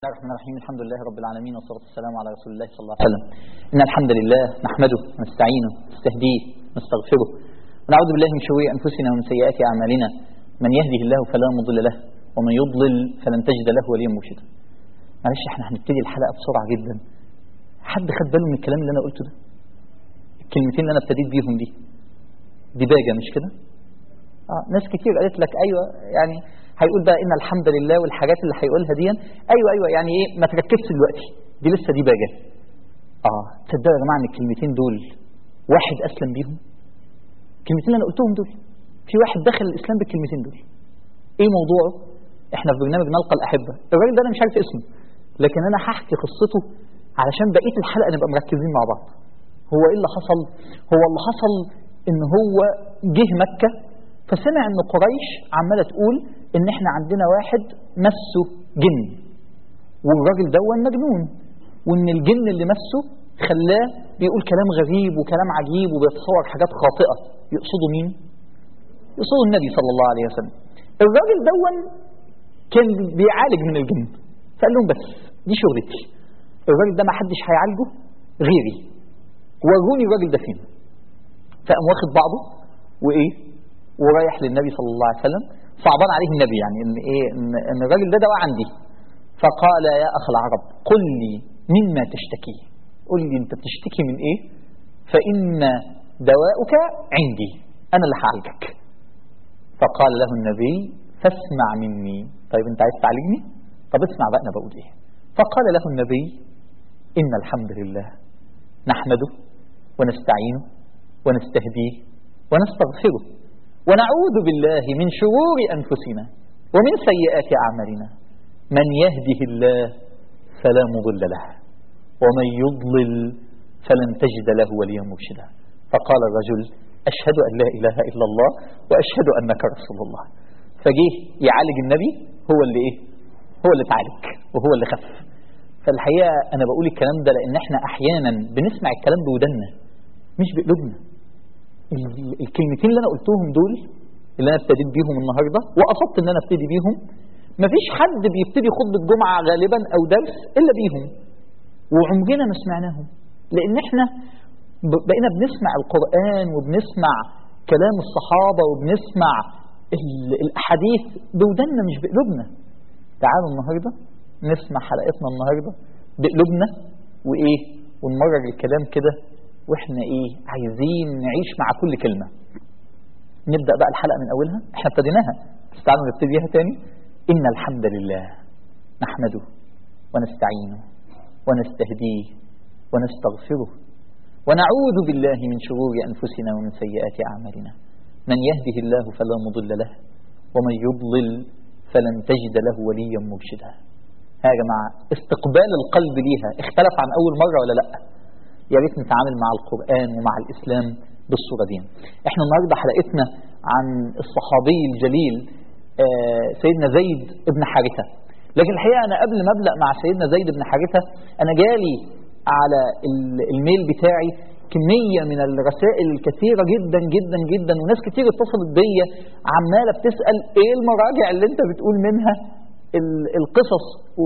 بسم الله الرحمن الرحيم الحمد لله رب العالمين والصلاة والسلام على رسول الله صلى الله عليه وسلم إن الحمد لله نحمده ونستعينه ونستهديه ونستغفره ونعوذ بالله من شرور أنفسنا ومن سيئات أعمالنا من يهده الله فلا مضل له ومن يضلل فلن تجد له وليا مرشدا معلش احنا هنبتدي الحلقة بسرعة جدا حد خد باله من الكلام اللي أنا قلته ده الكلمتين اللي أنا ابتديت بيهم دي دي باجة مش كده آه ناس كتير قالت لك أيوة يعني هيقول بقى ان الحمد لله والحاجات اللي هيقولها دي ايوه ايوه يعني ايه ما تركزش دلوقتي دي لسه دي باجه اه تصدقوا يا جماعه ان الكلمتين دول واحد اسلم بيهم الكلمتين اللي انا قلتهم دول في واحد دخل الاسلام بالكلمتين دول ايه موضوعه احنا في برنامج نلقى الاحبه الراجل ده انا مش عارف اسمه لكن انا هحكي قصته علشان بقيه الحلقه نبقى مركزين مع بعض هو ايه اللي حصل هو اللي حصل ان هو جه مكه فسمع ان قريش عماله تقول ان احنا عندنا واحد مسه جن والراجل ده مجنون وان الجن اللي مسه خلاه بيقول كلام غريب وكلام عجيب وبيتصور حاجات خاطئه يقصدوا مين يقصدوا النبي صلى الله عليه وسلم الراجل ده كان بيعالج من الجن فقال لهم بس دي شغلتي الراجل ده ما حدش هيعالجه غيري وروني الراجل ده فين فقام واخد بعضه وايه ورايح للنبي صلى الله عليه وسلم صعبان عليه النبي يعني ان ايه ان, إن الراجل ده دواء عندي فقال يا اخ العرب قل لي مما تشتكي قل لي انت بتشتكي من ايه فان دواؤك عندي انا اللي هعالجك فقال له النبي فاسمع مني طيب انت عايز تعالجني طب اسمع بقى انا بقول ايه فقال له النبي ان الحمد لله نحمده ونستعينه ونستهديه ونستغفره ونعوذ بالله من شرور أنفسنا ومن سيئات أعمالنا من يهده الله فلا مضل له ومن يضلل فلن تجد له وليا مرشدا فقال الرجل أشهد أن لا إله إلا الله وأشهد أنك رسول الله فجيه يعالج النبي هو اللي إيه هو اللي تعالج وهو اللي خف فالحقيقة أنا بقول الكلام ده لأن احنا أحيانا بنسمع الكلام بودنا مش بقلوبنا الكلمتين اللي انا قلتهم دول اللي انا ابتديت بيهم النهارده وقصدت ان انا ابتدي بيهم مفيش حد بيبتدي خطبه جمعه غالبا او درس الا بيهم وعمرنا ما سمعناهم لان احنا بقينا بنسمع القران وبنسمع كلام الصحابه وبنسمع الاحاديث بودنا مش بقلوبنا تعالوا النهارده نسمع حلقتنا النهارده بقلوبنا وايه ونمرر الكلام كده واحنا ايه عايزين نعيش مع كل كلمة نبدأ بقى الحلقة من أولها احنا ابتديناها بس تعالوا نبتديها تاني إن الحمد لله نحمده ونستعينه ونستهديه ونستغفره ونعوذ بالله من شرور أنفسنا ومن سيئات أعمالنا من يهده الله فلا مضل له ومن يضلل فلن تجد له وليا مرشدا يا جماعة استقبال القلب ليها اختلف عن أول مرة ولا لأ يا ريت نتعامل مع القرآن ومع الإسلام بالصورة دي احنا النهاردة حلقتنا عن الصحابي الجليل سيدنا زيد بن حارثة لكن الحقيقة أنا قبل ما أبدأ مع سيدنا زيد بن حارثة أنا جالي على الميل بتاعي كمية من الرسائل الكثيرة جدا جدا جدا وناس كتير اتصلت بيا عمالة بتسأل ايه المراجع اللي انت بتقول منها القصص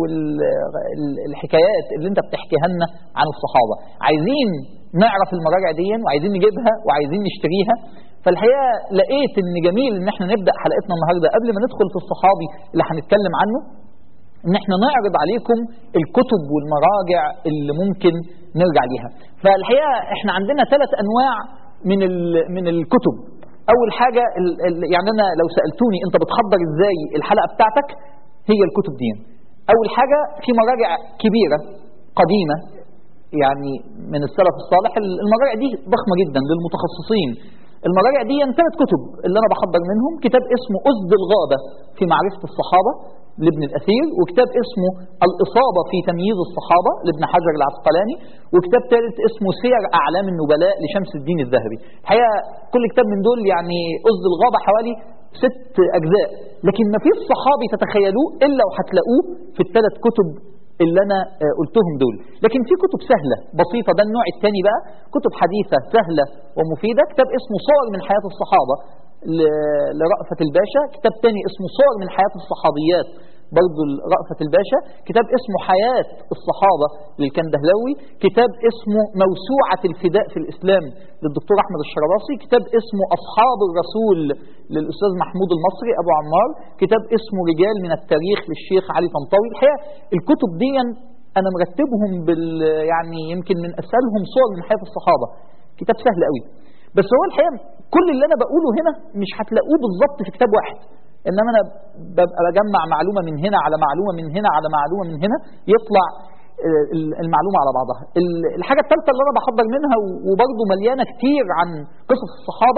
والحكايات اللي انت بتحكيها لنا عن الصحابة عايزين نعرف المراجع دي وعايزين نجيبها وعايزين نشتريها فالحقيقة لقيت ان جميل ان احنا نبدأ حلقتنا النهاردة قبل ما ندخل في الصحابي اللي هنتكلم عنه ان احنا نعرض عليكم الكتب والمراجع اللي ممكن نرجع ليها فالحقيقة احنا عندنا ثلاث انواع من من الكتب اول حاجة يعني انا لو سألتوني انت بتحضر ازاي الحلقة بتاعتك هي الكتب دي أول حاجة في مراجع كبيرة قديمة يعني من السلف الصالح المراجع دي ضخمة جدا للمتخصصين المراجع دي ثلاث كتب اللي أنا بحضر منهم كتاب اسمه أسد الغابة في معرفة الصحابة لابن الأثير وكتاب اسمه الإصابة في تمييز الصحابة لابن حجر العسقلاني وكتاب ثالث اسمه سير أعلام النبلاء لشمس الدين الذهبي الحقيقة كل كتاب من دول يعني أسد الغابة حوالي ست أجزاء لكن ما فيش صحابي تتخيلوه إلا وهتلاقوه في الثلاث كتب اللي أنا قلتهم دول لكن في كتب سهلة بسيطة ده النوع الثاني بقى كتب حديثة سهلة ومفيدة كتاب اسمه صور من حياة الصحابة لرأفة الباشا كتاب تاني اسمه صور من حياة الصحابيات برضو رأفت الباشا كتاب اسمه حياة الصحابة للكندهلاوي كتاب اسمه موسوعة الفداء في الإسلام للدكتور أحمد الشرباصي كتاب اسمه أصحاب الرسول للأستاذ محمود المصري أبو عمار كتاب اسمه رجال من التاريخ للشيخ علي طنطاوي الحقيقة الكتب دي أنا مرتبهم بال يعني يمكن من أسهلهم صور من حياة الصحابة كتاب سهل قوي بس هو الحقيقة كل اللي أنا بقوله هنا مش هتلاقوه بالظبط في كتاب واحد إنما أنا ببقى بجمع معلومة من هنا على معلومة من هنا على معلومة من هنا يطلع المعلومة على بعضها الحاجة الثالثة اللي أنا بحضر منها وبرضه مليانة كتير عن قصص الصحابة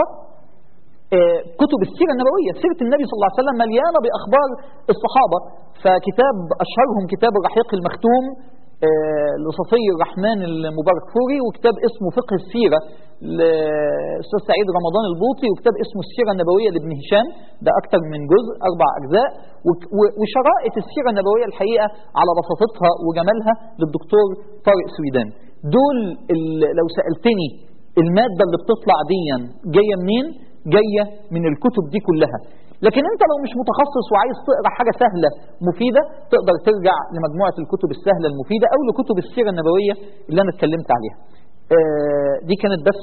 كتب السيرة النبوية سيرة النبي صلى الله عليه وسلم مليانة بأخبار الصحابة فكتاب أشهرهم كتاب الرحيق المختوم لصفي الرحمن المبارك فوري وكتاب اسمه فقه السيرة لأستاذ سعيد رمضان البوطي وكتاب اسمه السيرة النبوية لابن هشام ده أكتر من جزء أربع أجزاء وشرائط السيرة النبوية الحقيقة على بساطتها وجمالها للدكتور طارق سويدان دول لو سألتني المادة اللي بتطلع دي جاية منين جاية من الكتب دي كلها لكن انت لو مش متخصص وعايز تقرا حاجه سهله مفيده تقدر ترجع لمجموعه الكتب السهله المفيده او لكتب السيره النبويه اللي انا اتكلمت عليها. دي كانت بس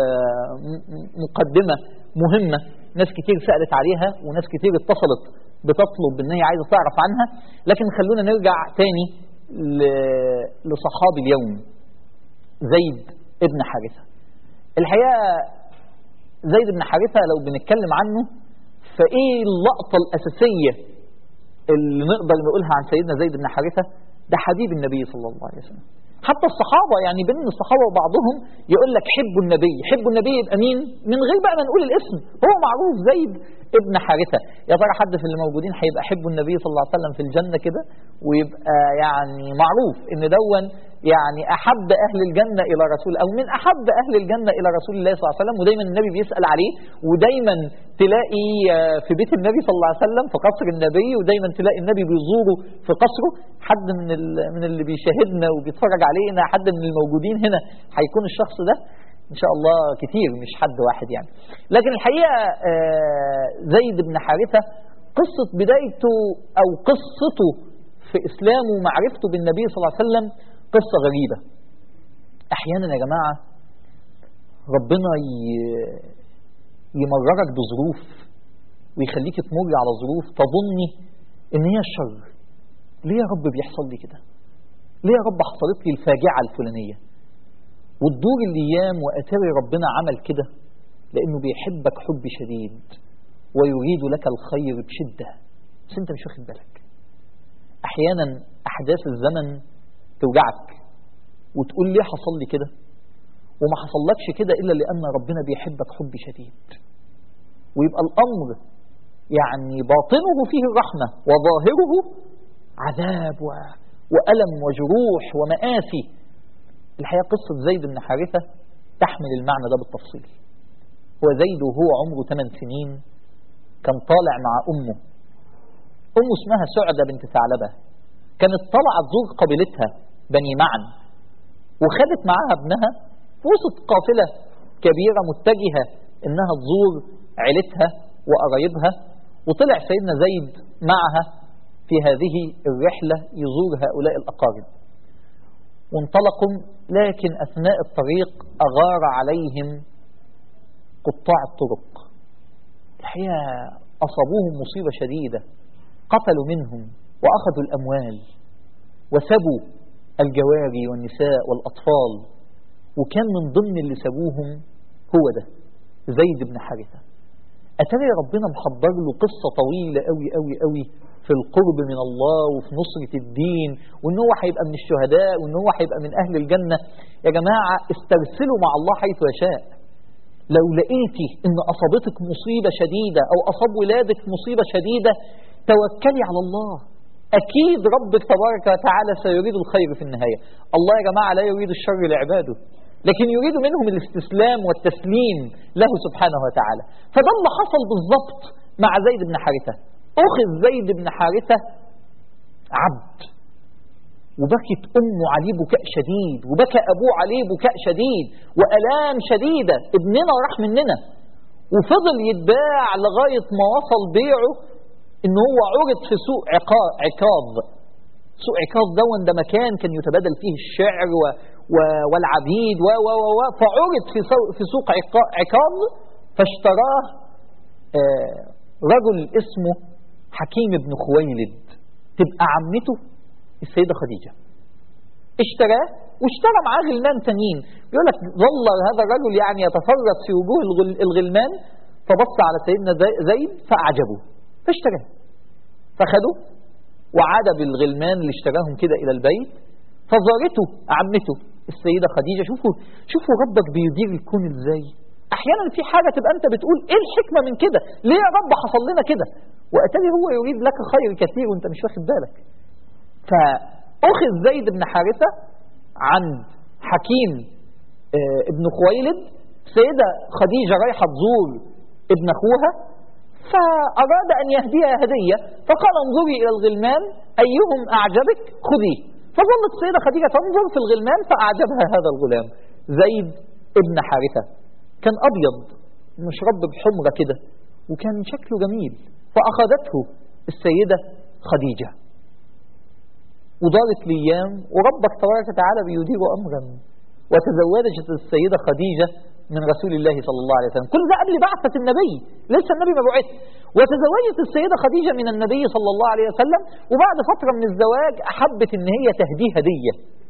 مقدمه مهمه ناس كتير سالت عليها وناس كتير اتصلت بتطلب ان هي عايزه تعرف عنها لكن خلونا نرجع تاني لصحابي اليوم زيد ابن حارثه. الحقيقه زيد بن حارثه لو بنتكلم عنه فايه اللقطة الأساسية اللي نقدر نقولها عن سيدنا زيد بن حارثة ده حبيب النبي صلى الله عليه وسلم حتى الصحابة يعني بين الصحابة وبعضهم يقول لك حبوا النبي حبوا النبي يبقى مين من غير بقى ما نقول الاسم هو معروف زيد ابن حارثة يا ترى حد في اللي موجودين هيبقى حبوا النبي صلى الله عليه وسلم في الجنة كده ويبقى يعني معروف ان دون يعني أحب أهل الجنة إلى رسول أو من أحب أهل الجنة إلى رسول الله صلى الله عليه وسلم ودايما النبي بيسأل عليه ودايما تلاقي في بيت النبي صلى الله عليه وسلم في قصر النبي ودايما تلاقي النبي بيزوره في قصره حد من من اللي بيشاهدنا وبيتفرج علينا حد من الموجودين هنا هيكون الشخص ده إن شاء الله كتير مش حد واحد يعني لكن الحقيقة زيد بن حارثة قصة بدايته أو قصته في إسلامه ومعرفته بالنبي صلى الله عليه وسلم قصة غريبة أحيانا يا جماعة ربنا يمررك بظروف ويخليك تمر على ظروف تظني إن هي الشر ليه يا رب بيحصل لي كده ليه يا رب حصلت لي الفاجعة الفلانية وتدور الأيام وأتاري ربنا عمل كده لأنه بيحبك حب شديد ويريد لك الخير بشدة بس أنت مش واخد بالك أحيانا أحداث الزمن توجعك وتقول ليه حصل لي كده وما حصلكش كده إلا لأن ربنا بيحبك حب شديد ويبقى الأمر يعني باطنه فيه الرحمة وظاهره عذاب و... وألم وجروح ومآسي الحقيقة قصة زيد بن حارثة تحمل المعنى ده بالتفصيل هو زيد وهو عمره 8 سنين كان طالع مع أمه أمه اسمها سعدة بنت ثعلبة كانت طالعة تزور قبيلتها بني معن وخدت معاها ابنها في وسط قافلة كبيرة متجهة إنها تزور عيلتها وقرايبها وطلع سيدنا زيد معها في هذه الرحلة يزور هؤلاء الأقارب وانطلقوا لكن أثناء الطريق أغار عليهم قطاع الطرق الحقيقة أصابوهم مصيبة شديدة قتلوا منهم وأخذوا الأموال وسبوا الجواري والنساء والأطفال وكان من ضمن اللي سبوهم هو ده زيد بن حارثة أتري ربنا محضر له قصة طويلة قوي قوي قوي في القرب من الله وفي نصرة الدين وإن هو هيبقى من الشهداء وإن هو هيبقى من أهل الجنة يا جماعة استرسلوا مع الله حيث يشاء لو لقيتي إن أصابتك مصيبة شديدة أو أصاب ولادك مصيبة شديدة توكلي على الله أكيد ربك تبارك وتعالى سيريد الخير في النهاية الله يا جماعة لا يريد الشر لعباده لكن يريد منهم الاستسلام والتسليم له سبحانه وتعالى فده اللي حصل بالضبط مع زيد بن حارثة أخذ زيد بن حارثة عبد وبكت أمه عليه بكاء شديد وبكى أبوه عليه بكاء شديد وألام شديدة ابننا راح مننا وفضل يتباع لغاية ما وصل بيعه ان هو عرض في سوق عكاظ سوق عكاظ دون ده مكان كان يتبادل فيه الشعر و و والعبيد و و و فعرض في في سوق عكاظ فاشتراه آه رجل اسمه حكيم بن خويلد تبقى عمته السيدة خديجة اشتراه واشترى معاه غلمان تانيين بيقول لك ظل هذا الرجل يعني يتفرد في وجوه الغلمان فبص على سيدنا زيد فأعجبه فاشتراه فخده وعاد بالغلمان اللي اشتراهم كده إلى البيت فزارته عمته السيدة خديجة شوفوا شوفوا ربك بيدير الكون ازاي احيانا في حاجة تبقى انت بتقول ايه الحكمة من كده ليه يا رب حصل لنا كده واتاري هو يريد لك خير كثير وانت مش واخد بالك فاخذ زيد بن حارثة عند حكيم اه ابن خويلد سيدة خديجة رايحة تزور ابن اخوها فأراد أن يهديها هدية فقال انظري إلى الغلمان أيهم أعجبك خذيه فظلت السيدة خديجة تنظر في الغلمان فأعجبها هذا الغلام زيد ابن حارثة كان أبيض مشرب بحمرة كده وكان شكله جميل فأخذته السيدة خديجة ودارت الأيام وربك تبارك وتعالى بيدير أمرا وتزوجت السيدة خديجة من رسول الله صلى الله عليه وسلم كل ده قبل بعثة النبي لسه النبي ما بعث وتزوجت السيدة خديجة من النبي صلى الله عليه وسلم وبعد فترة من الزواج أحبت ان هي تهديه هدية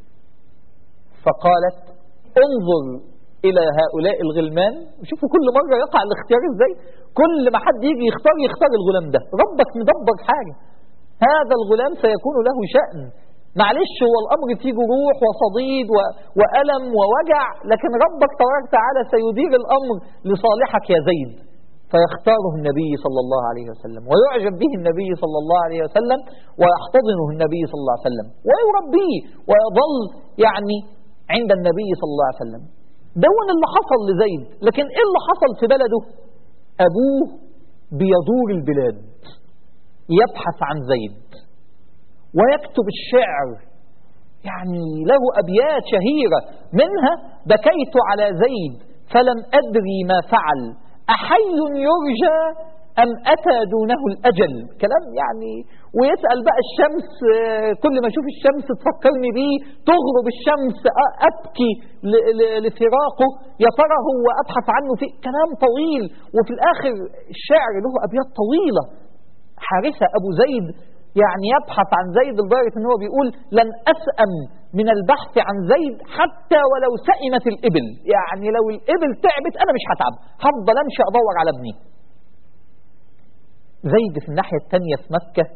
فقالت انظر إلى هؤلاء الغلمان شوفوا كل مرة يقع الاختيار ازاي كل ما حد يجي يختار يختار الغلام ده ربك مدبر حاجة هذا الغلام سيكون له شأن معلش هو الأمر فيه جروح وصديد و... وألم ووجع لكن ربك تبارك وتعالى سيدير الأمر لصالحك يا زيد فيختاره النبي صلى الله عليه وسلم ويعجب به النبي صلى الله عليه وسلم ويحتضنه النبي صلى الله عليه وسلم ويربيه ويظل يعني عند النبي صلى الله عليه وسلم دون اللي حصل لزيد لكن ايه اللي حصل في بلده أبوه بيدور البلاد يبحث عن زيد ويكتب الشعر يعني له أبيات شهيرة منها بكيت على زيد فلم أدري ما فعل أحي يرجى أم أتى دونه الأجل كلام يعني ويسأل بقى الشمس كل ما أشوف الشمس تفكرني بيه تغرب الشمس أبكي لفراقه يا ترى هو أبحث عنه في كلام طويل وفي الآخر الشعر له أبيات طويلة حارثة أبو زيد يعني يبحث عن زيد لدرجة ان هو بيقول لن أسأم من البحث عن زيد حتى ولو سئمت الإبل يعني لو الإبل تعبت أنا مش هتعب هفضل أمشي أدور على ابني زيد في الناحية التانية في مكة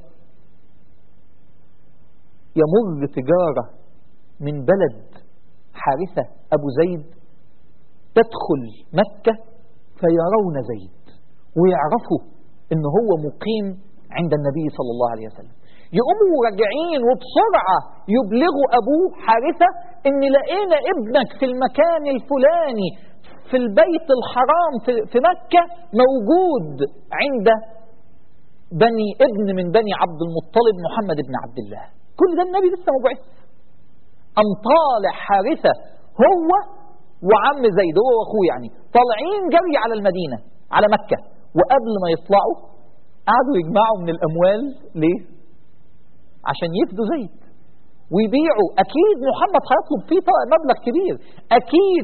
يمر تجارة من بلد حارثة أبو زيد تدخل مكة فيرون زيد ويعرفوا ان هو مقيم عند النبي صلى الله عليه وسلم يقوموا راجعين وبسرعة يبلغوا أبوه حارثة إن لقينا ابنك في المكان الفلاني في البيت الحرام في, في مكة موجود عند بني ابن من بني عبد المطلب محمد بن عبد الله كل ده النبي لسه مبعث أم طالع حارثة هو وعم زيد هو واخوه يعني طالعين جري على المدينة على مكة وقبل ما يطلعوا قعدوا يجمعوا من الأموال ليه؟ عشان يفدوا زيد ويبيعوا أكيد محمد هيطلب فيه مبلغ كبير أكيد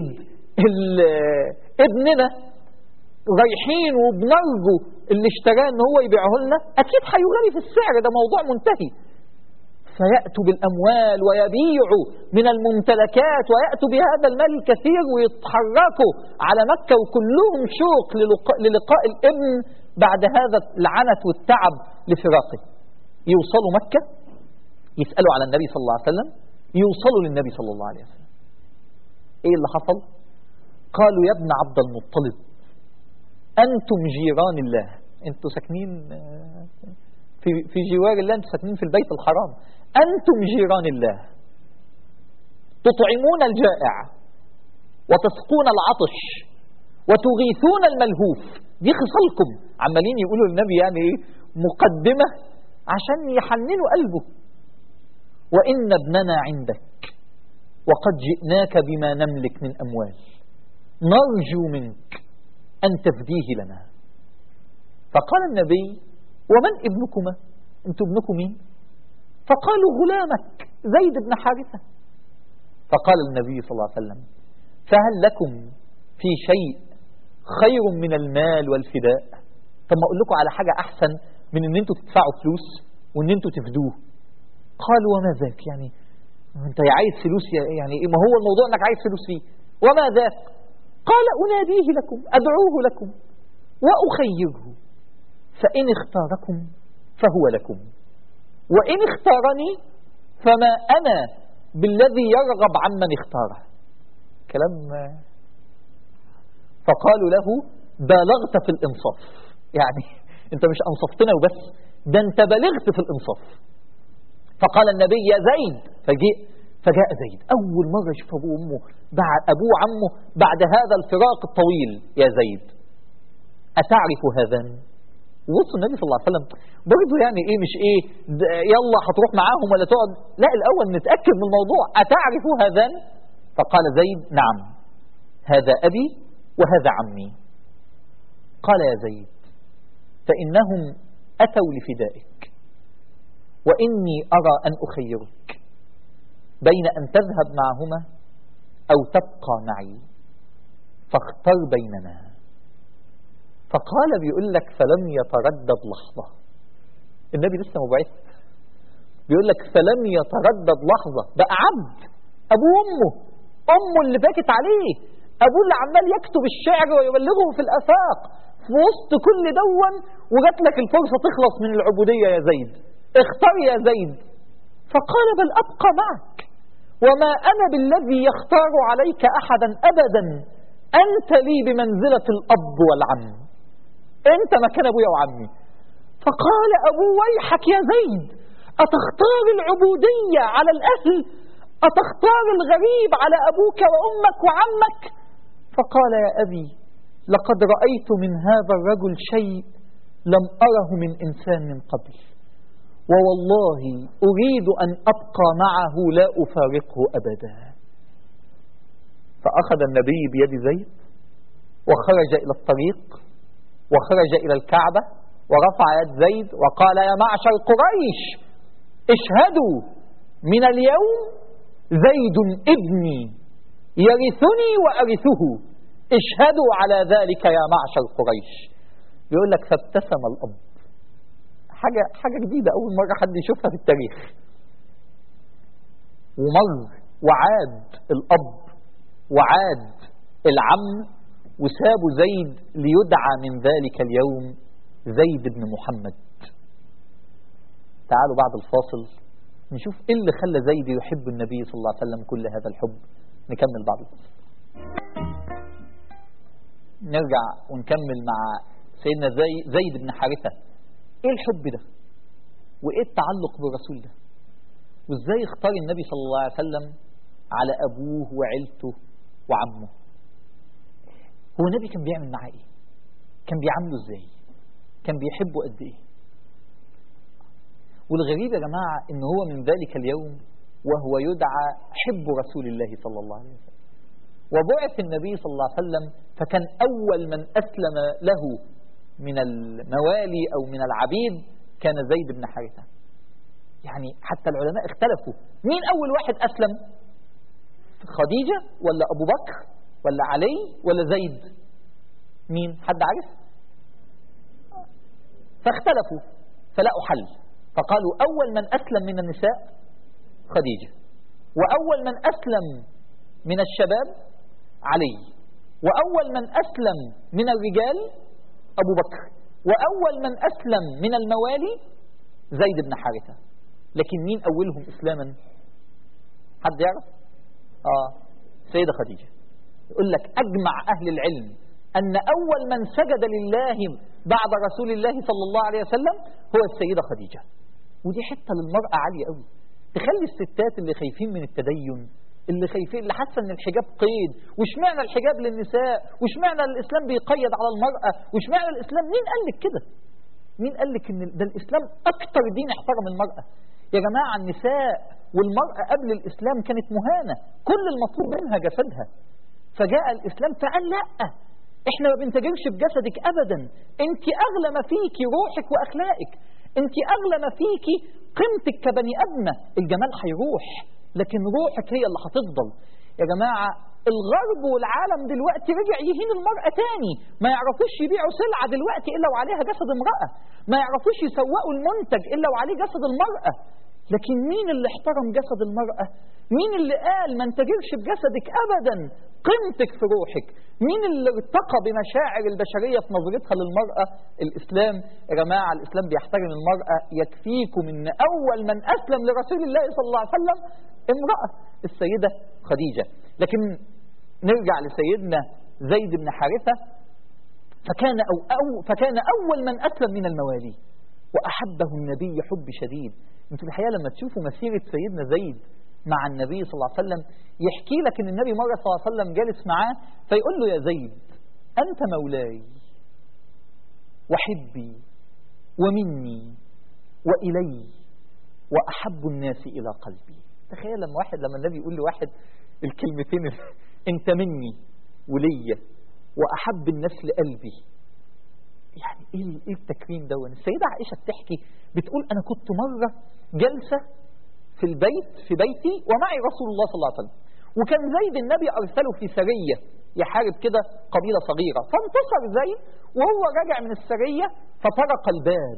ابننا رايحين وبنرجو اللي اشتراه ان هو يبيعه لنا اكيد هيغلي في السعر ده موضوع منتهي فيأتوا بالأموال ويبيعوا من الممتلكات ويأتوا بهذا المال الكثير ويتحركوا على مكة وكلهم شوق للقاء, للقاء الابن بعد هذا العنت والتعب لفراقه يوصلوا مكة يسألوا على النبي صلى الله عليه وسلم يوصلوا للنبي صلى الله عليه وسلم ايه اللي حصل قالوا يا ابن عبد المطلب أنتم جيران الله انتوا ساكنين في, في جوار الله انتوا ساكنين في البيت الحرام أنتم جيران الله تطعمون الجائع وتسقون العطش وتغيثون الملهوف دي خصالكم عمالين يقولوا للنبي يعني ايه مقدمة عشان يحننوا قلبه وإن ابننا عندك وقد جئناك بما نملك من أموال نرجو منك أن تفديه لنا فقال النبي ومن ابنكما انتوا ابنكم مين فقالوا غلامك زيد بن حارثة فقال النبي صلى الله عليه وسلم فهل لكم في شيء خير من المال والفداء طب ما اقول لكم على حاجة احسن من ان انتوا تدفعوا فلوس وان انتوا تفدوه قالوا وما ذاك يعني انت عايز فلوس يعني ما هو الموضوع انك عايز فلوس فيه وما ذاك قال اناديه لكم ادعوه لكم واخيره فان اختاركم فهو لكم وان اختارني فما انا بالذي يرغب عمن اختاره كلام فقالوا له بالغت في الانصاف يعني انت مش انصفتنا وبس ده انت بلغت في الانصاف فقال النبي يا زيد فجاء فجاء زيد أول مرة يشوف أبوه وأمه بعد أبوه وعمه بعد هذا الفراق الطويل يا زيد أتعرف هذان وبص النبي صلى الله عليه وسلم برضه يعني ايه مش ايه يلا هتروح معاهم ولا تقعد لا الاول نتاكد من الموضوع اتعرف هذان فقال زيد نعم هذا ابي وهذا عمي قال يا زيد فانهم اتوا لفدائك وإني أرى أن أخيرك بين أن تذهب معهما أو تبقى معي فاختر بيننا فقال بيقول لك فلم يتردد لحظة النبي لسه مبعث بيقول لك فلم يتردد لحظة بقى عبد أبوه وأمه أمه اللي باكت عليه أبوه اللي عمال يكتب الشعر ويبلغه في الآفاق في وسط كل دون وجات لك الفرصة تخلص من العبودية يا زيد اختر يا زيد فقال بل أبقى معك وما أنا بالذي يختار عليك أحدا أبدا أنت لي بمنزلة الأب والعم أنت مكان أبويا وعمي فقال أبو ويحك يا زيد أتختار العبودية على الأهل أتختار الغريب على أبوك وأمك وعمك فقال يا أبي لقد رأيت من هذا الرجل شيء لم أره من إنسان من قبل ووالله أريد أن أبقى معه لا أفارقه أبدا فأخذ النبي بيد زيد وخرج إلى الطريق وخرج إلى الكعبة ورفع يد زيد وقال يا معشر قريش اشهدوا من اليوم زيد ابني يرثني وأرثه اشهدوا على ذلك يا معشر قريش يقول لك فابتسم الأب حاجة, حاجة جديدة أول مرة حد يشوفها في التاريخ ومر وعاد الأب وعاد العم وسابوا زيد ليدعى من ذلك اليوم زيد بن محمد تعالوا بعد الفاصل نشوف ايه اللي خلى زيد يحب النبي صلى الله عليه وسلم كل هذا الحب نكمل بعد الفاصل نرجع ونكمل مع سيدنا زي زيد بن حارثة ايه الحب ده وايه التعلق بالرسول ده وازاي اختار النبي صلى الله عليه وسلم على ابوه وعيلته وعمه هو النبي كان بيعمل معاه ايه كان بيعامله ازاي كان بيحبه قد ايه والغريب يا جماعة ان هو من ذلك اليوم وهو يدعى حب رسول الله صلى الله عليه وسلم وبعث النبي صلى الله عليه وسلم فكان أول من أسلم له من الموالي أو من العبيد كان زيد بن حارثة يعني حتى العلماء اختلفوا مين أول واحد أسلم خديجة ولا أبو بكر ولا علي ولا زيد مين حد عارف فاختلفوا فلقوا حل فقالوا أول من أسلم من النساء خديجة وأول من أسلم من الشباب علي وأول من أسلم من الرجال أبو بكر وأول من أسلم من الموالي زيد بن حارثة لكن مين أولهم إسلاما حد يعرف آه سيدة خديجة يقول لك أجمع أهل العلم أن أول من سجد لله بعد رسول الله صلى الله عليه وسلم هو السيدة خديجة ودي حتة للمرأة عالية قوي تخلي الستات اللي خايفين من التدين اللي خايفين اللي حاسه ان الحجاب قيد واشمعنى الحجاب للنساء واشمعنى الاسلام بيقيد على المراه واشمعنى الاسلام مين قال لك كده مين قال لك ان ده الاسلام اكتر دين احترم المراه يا جماعه النساء والمراه قبل الاسلام كانت مهانه كل المطلوب منها جسدها فجاء الاسلام فقال لا احنا ما بنتاجرش بجسدك ابدا انت اغلى ما فيكي روحك واخلاقك انت اغلى ما فيكي قيمتك كبني ادمه الجمال هيروح لكن روحك هي اللي هتفضل يا جماعه الغرب والعالم دلوقتي رجع يهين المرأة تاني ما يعرفوش يبيعوا سلعة دلوقتي إلا وعليها جسد امرأة ما يعرفوش يسوقوا المنتج إلا وعليه جسد المرأة لكن مين اللي احترم جسد المرأة مين اللي قال ما انتجرش بجسدك أبدا قيمتك في روحك مين اللي ارتقى بمشاعر البشرية في نظرتها للمرأة الإسلام يا جماعة الإسلام بيحترم المرأة يكفيكم ان أول من أسلم لرسول الله صلى الله عليه وسلم امرأة السيدة خديجة لكن نرجع لسيدنا زيد بن حارثة فكان, أو أو فكان أول من أسلم من الموالي وأحبه النبي حب شديد انتوا الحقيقة لما تشوفوا مسيرة سيدنا زيد مع النبي صلى الله عليه وسلم يحكي لك ان النبي مرة صلى الله عليه وسلم جالس معاه فيقول له يا زيد أنت مولاي وحبي ومني وإلي وأحب الناس إلى قلبي تخيل لما واحد لما النبي يقول لواحد الكلمتين انت مني وليا وأحب الناس لقلبي يعني ايه ايه التكريم ده السيدة عائشة بتحكي بتقول انا كنت مرة جلسة في البيت في بيتي ومعي رسول الله صلى الله عليه وسلم وكان زيد النبي ارسله في سرية يحارب كده قبيلة صغيرة فانتصر زيد وهو راجع من السرية فطرق الباب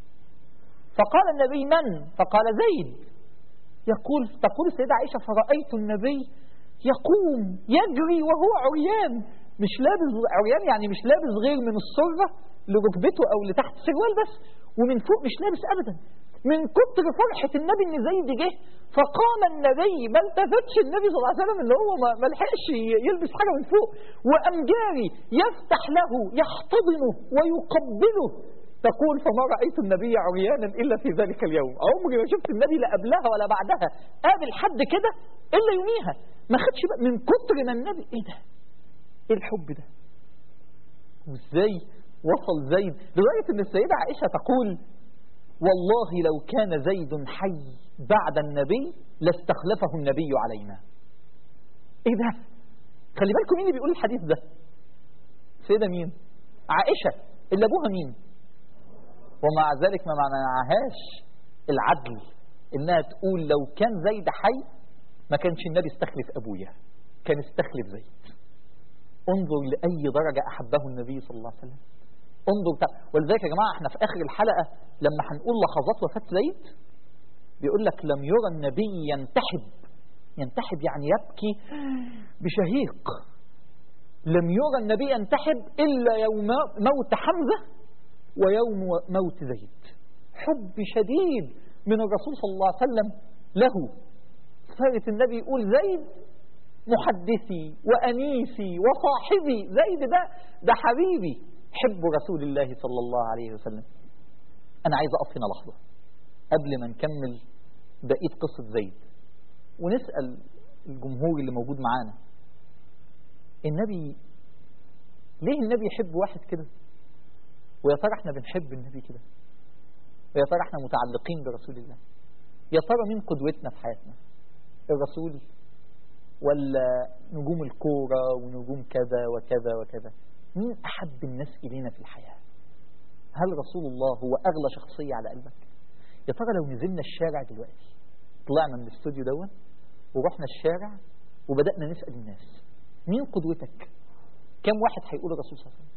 فقال النبي من فقال زيد يقول تقول السيدة عائشة فرأيت النبي يقوم يجري وهو عريان مش لابس عريان يعني مش لابس غير من السرة لركبته او لتحت السروال بس ومن فوق مش لابس ابدا من كتر فرحة النبي ان زيد جه فقام النبي ما التفتش النبي صلى الله عليه وسلم اللي هو ما لحقش يلبس حاجة من فوق وقام جاري يفتح له يحتضنه ويقبله تقول فما رأيت النبي عريانا إلا في ذلك اليوم عمري ما شفت النبي لا قبلها ولا بعدها قابل حد كده إلا يوميها ما خدش بقى من كتر ما النبي إيه ده إيه الحب ده وإزاي وصل زيد لدرجة أن السيدة عائشة تقول والله لو كان زيد حي بعد النبي لاستخلفه النبي علينا ايه ده خلي بالكم مين اللي بيقول الحديث ده سيدة مين عائشة اللي ابوها مين ومع ذلك ما معناهاش العدل انها تقول لو كان زيد حي ما كانش النبي استخلف ابويا كان استخلف زيد انظر لأي درجة أحبه النبي صلى الله عليه وسلم انظر تا... ولذلك يا جماعة احنا في آخر الحلقة لما هنقول لحظات وفاة زيد بيقول لك لم يرى النبي ينتحب ينتحب يعني يبكي بشهيق لم يرى النبي ينتحب إلا يوم موت حمزة ويوم موت زيد حب شديد من الرسول صلى الله عليه وسلم له صارت النبي يقول زيد محدثي وأنيسي وصاحبي زيد ده ده حبيبي حب رسول الله صلى الله عليه وسلم أنا عايز أقف هنا لحظة قبل ما نكمل بقية قصة زيد ونسأل الجمهور اللي موجود معانا النبي ليه النبي يحب واحد كده ويا ترى احنا بنحب النبي كده ويا ترى احنا متعلقين برسول الله يا ترى مين قدوتنا في حياتنا الرسول ولا نجوم الكورة ونجوم كذا وكذا وكذا مين أحب الناس إلينا في الحياة هل رسول الله هو أغلى شخصية على قلبك يا ترى لو نزلنا الشارع دلوقتي طلعنا من الاستوديو دون ورحنا الشارع وبدأنا نسأل الناس مين قدوتك كم واحد هيقول الرسول صلى الله عليه وسلم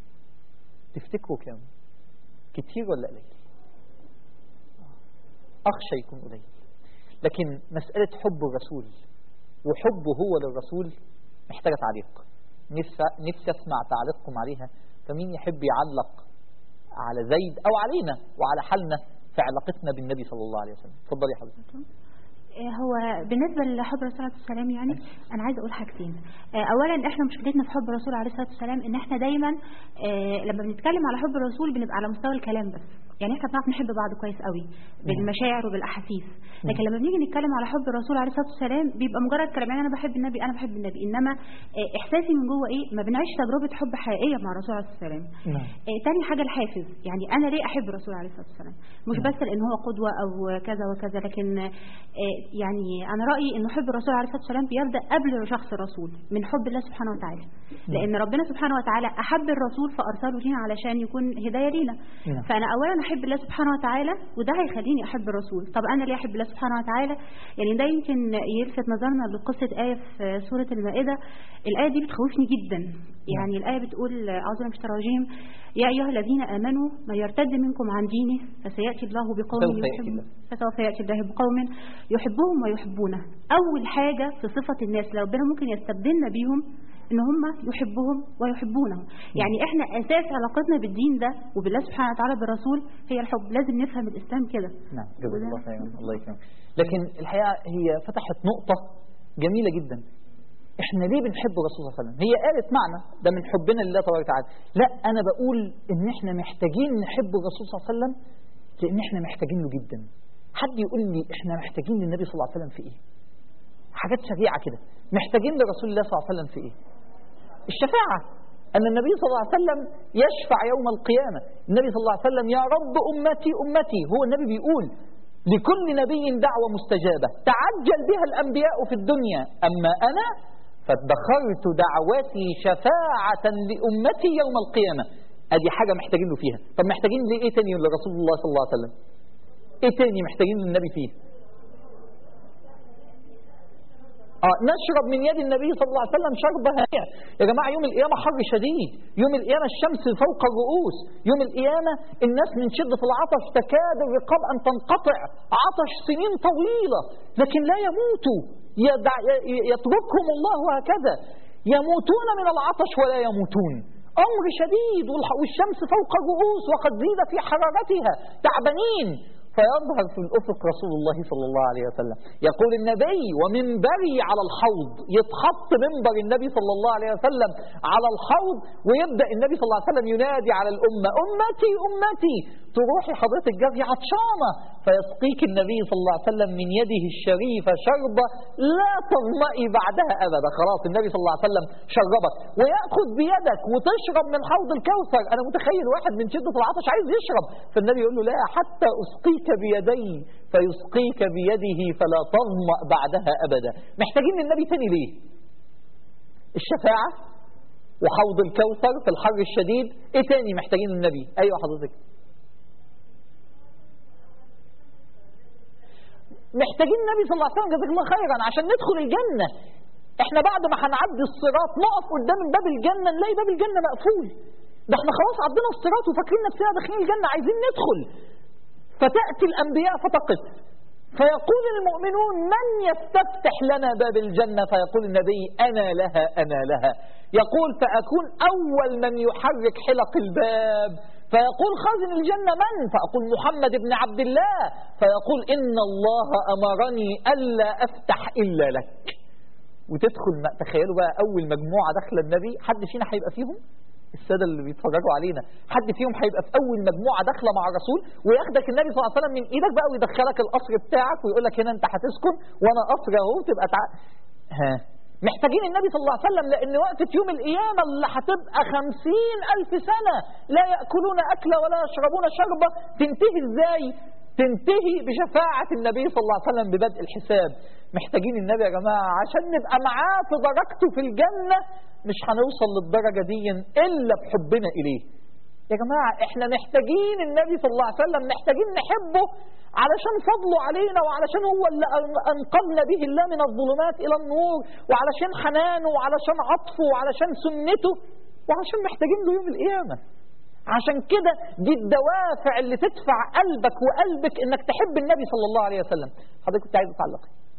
تفتكروا كم كتير ولا قليل أخشى يكون قليل لكن مسألة حب الرسول وحبه هو للرسول محتاجة تعليق نفسي أسمع تعليقكم عليها فمين يحب يعلق على زيد أو علينا وعلى حالنا في علاقتنا بالنبي صلى الله عليه وسلم اتفضلي يا حضرتك هو بالنسبة لحب الرسول عليه الصلاة والسلام يعني أنا عايزة أقول حاجتين أولا إحنا مشكلتنا في حب الرسول عليه الصلاة والسلام إن إحنا دايما لما بنتكلم على حب الرسول بنبقى على مستوى الكلام بس يعني احنا بنعرف نحب بعض كويس قوي بالمشاعر وبالاحاسيس لكن لما بنيجي نتكلم على حب الرسول عليه الصلاه والسلام بيبقى مجرد كلام يعني انا بحب النبي انا بحب النبي انما آه، احساسي من جوه ايه ما بنعيش تجربه حب حقيقيه مع الرسول عليه الصلاه والسلام نعم. آه، تاني حاجه الحافز يعني انا ليه احب الرسول عليه الصلاه والسلام مش نعم. بس لان هو قدوه او كذا وكذا لكن آه، يعني انا رايي ان حب الرسول عليه الصلاه والسلام بيبدا قبل شخص الرسول من حب الله سبحانه وتعالى لان ربنا سبحانه وتعالى احب الرسول فارسله لينا علشان يكون هدايه لينا نعم. فانا اولا احب الله سبحانه وتعالى وده هيخليني احب الرسول طب انا ليه احب الله سبحانه وتعالى يعني ده يمكن يلفت نظرنا لقصه ايه في سوره المائده الايه دي بتخوفني جدا يعني الايه بتقول اعوذ بالله من الشيطان الرجيم يا ايها الذين امنوا من يرتد منكم عن دينه فسياتي الله بقوم سوف يأتي يحب- الله. فسوف ياتي الله بقوم يحبهم ويحبونه اول حاجه في صفه الناس اللي ربنا ممكن يستبدلنا بيهم ان هم يحبهم ويحبونه يعني احنا اساس علاقتنا بالدين ده وبالله سبحانه وتعالى بالرسول هي الحب لازم نفهم الاسلام كده نعم جزاك الله خيرا الله يكرمك لكن الحقيقه هي فتحت نقطه جميله جدا احنا ليه بنحب الرسول صلى الله عليه وسلم هي قالت معنى ده من حبنا لله تبارك وتعالى لا انا بقول ان احنا محتاجين نحب الرسول صلى الله عليه وسلم لان احنا محتاجين له جدا حد يقول لي احنا محتاجين للنبي صلى الله عليه وسلم في ايه حاجات سريعه كده محتاجين لرسول الله صلى الله عليه وسلم في ايه الشفاعة أن النبي صلى الله عليه وسلم يشفع يوم القيامة النبي صلى الله عليه وسلم يا رب أمتي أمتي هو النبي بيقول لكل نبي دعوة مستجابة تعجل بها الأنبياء في الدنيا أما أنا فادخرت دعوتي شفاعة لأمتي يوم القيامة أدي حاجة محتاجين له فيها طب محتاجين لإيه تاني لرسول الله صلى الله عليه وسلم إيه تاني محتاجين للنبي فيه آه نشرب من يد النبي صلى الله عليه وسلم شرب هنيع يا جماعة يوم القيامة حر شديد يوم القيامة الشمس فوق الرؤوس يوم القيامة الناس من شدة العطش تكاد الرقاب أن تنقطع عطش سنين طويلة لكن لا يموتوا يدع يتركهم الله هكذا يموتون من العطش ولا يموتون أمر شديد والح- والشمس فوق الرؤوس وقد زيد في حرارتها تعبانين فيظهر في الأفق رسول الله صلى الله عليه وسلم يقول النبي ومنبري على الحوض يتحط منبر النبي صلى الله عليه وسلم على الحوض ويبدأ النبي صلى الله عليه وسلم ينادي على الأمة أمتي أمتي تروحي حضرتك جري عطشانة فيسقيك النبي صلى الله عليه وسلم من يده الشريفة شربة لا تظمئي بعدها أبدا خلاص النبي صلى الله عليه وسلم شربك ويأخذ بيدك وتشرب من حوض الكوثر أنا متخيل واحد من شدة العطش عايز يشرب فالنبي يقول له لا حتى أسقيك بيدي فيسقيك بيده فلا تظمأ بعدها أبدا محتاجين النبي تاني ليه الشفاعة وحوض الكوثر في الحر الشديد ايه تاني محتاجين النبي ايوه حضرتك محتاجين النبي صلى الله عليه وسلم جزاك الله خيرا عشان ندخل الجنة احنا بعد ما هنعدي الصراط نقف قدام باب الجنة نلاقي باب الجنة مقفول ده احنا خلاص عدينا الصراط وفاكرين نفسنا داخلين الجنة عايزين ندخل فتأتي الأنبياء فتقف فيقول المؤمنون من يستفتح لنا باب الجنة فيقول النبي أنا لها أنا لها يقول فأكون أول من يحرك حلق الباب فيقول خازن الجنة من فأقول محمد بن عبد الله فيقول إن الله أمرني ألا أفتح إلا لك وتدخل تخيلوا بقى أول مجموعة داخل النبي حد فينا هيبقى فيهم السادة اللي بيتفرجوا علينا حد فيهم هيبقى في أول مجموعة داخلة مع الرسول وياخدك النبي صلى الله عليه وسلم من إيدك بقى ويدخلك القصر بتاعك ويقول لك هنا أنت هتسكن وأنا قصر أهو تبقى تع... ها محتاجين النبي صلى الله عليه وسلم لأن وقفة يوم القيامة اللي هتبقى خمسين ألف سنة لا يأكلون أكلة ولا يشربون شربة تنتهي إزاي تنتهي بشفاعة النبي صلى الله عليه وسلم ببدء الحساب محتاجين النبي يا جماعة عشان نبقى معاه في درجته في الجنة مش هنوصل للدرجة دي إلا بحبنا إليه يا جماعة احنا محتاجين النبي صلى الله عليه وسلم محتاجين نحبه علشان فضله علينا وعلشان هو اللي أنقذنا به الله من الظلمات إلى النور وعلشان حنانه وعلشان عطفه وعلشان سنته وعلشان محتاجين له يوم القيامة عشان كده دي الدوافع اللي تدفع قلبك وقلبك انك تحب النبي صلى الله عليه وسلم حضرتك كنت عايز تعلق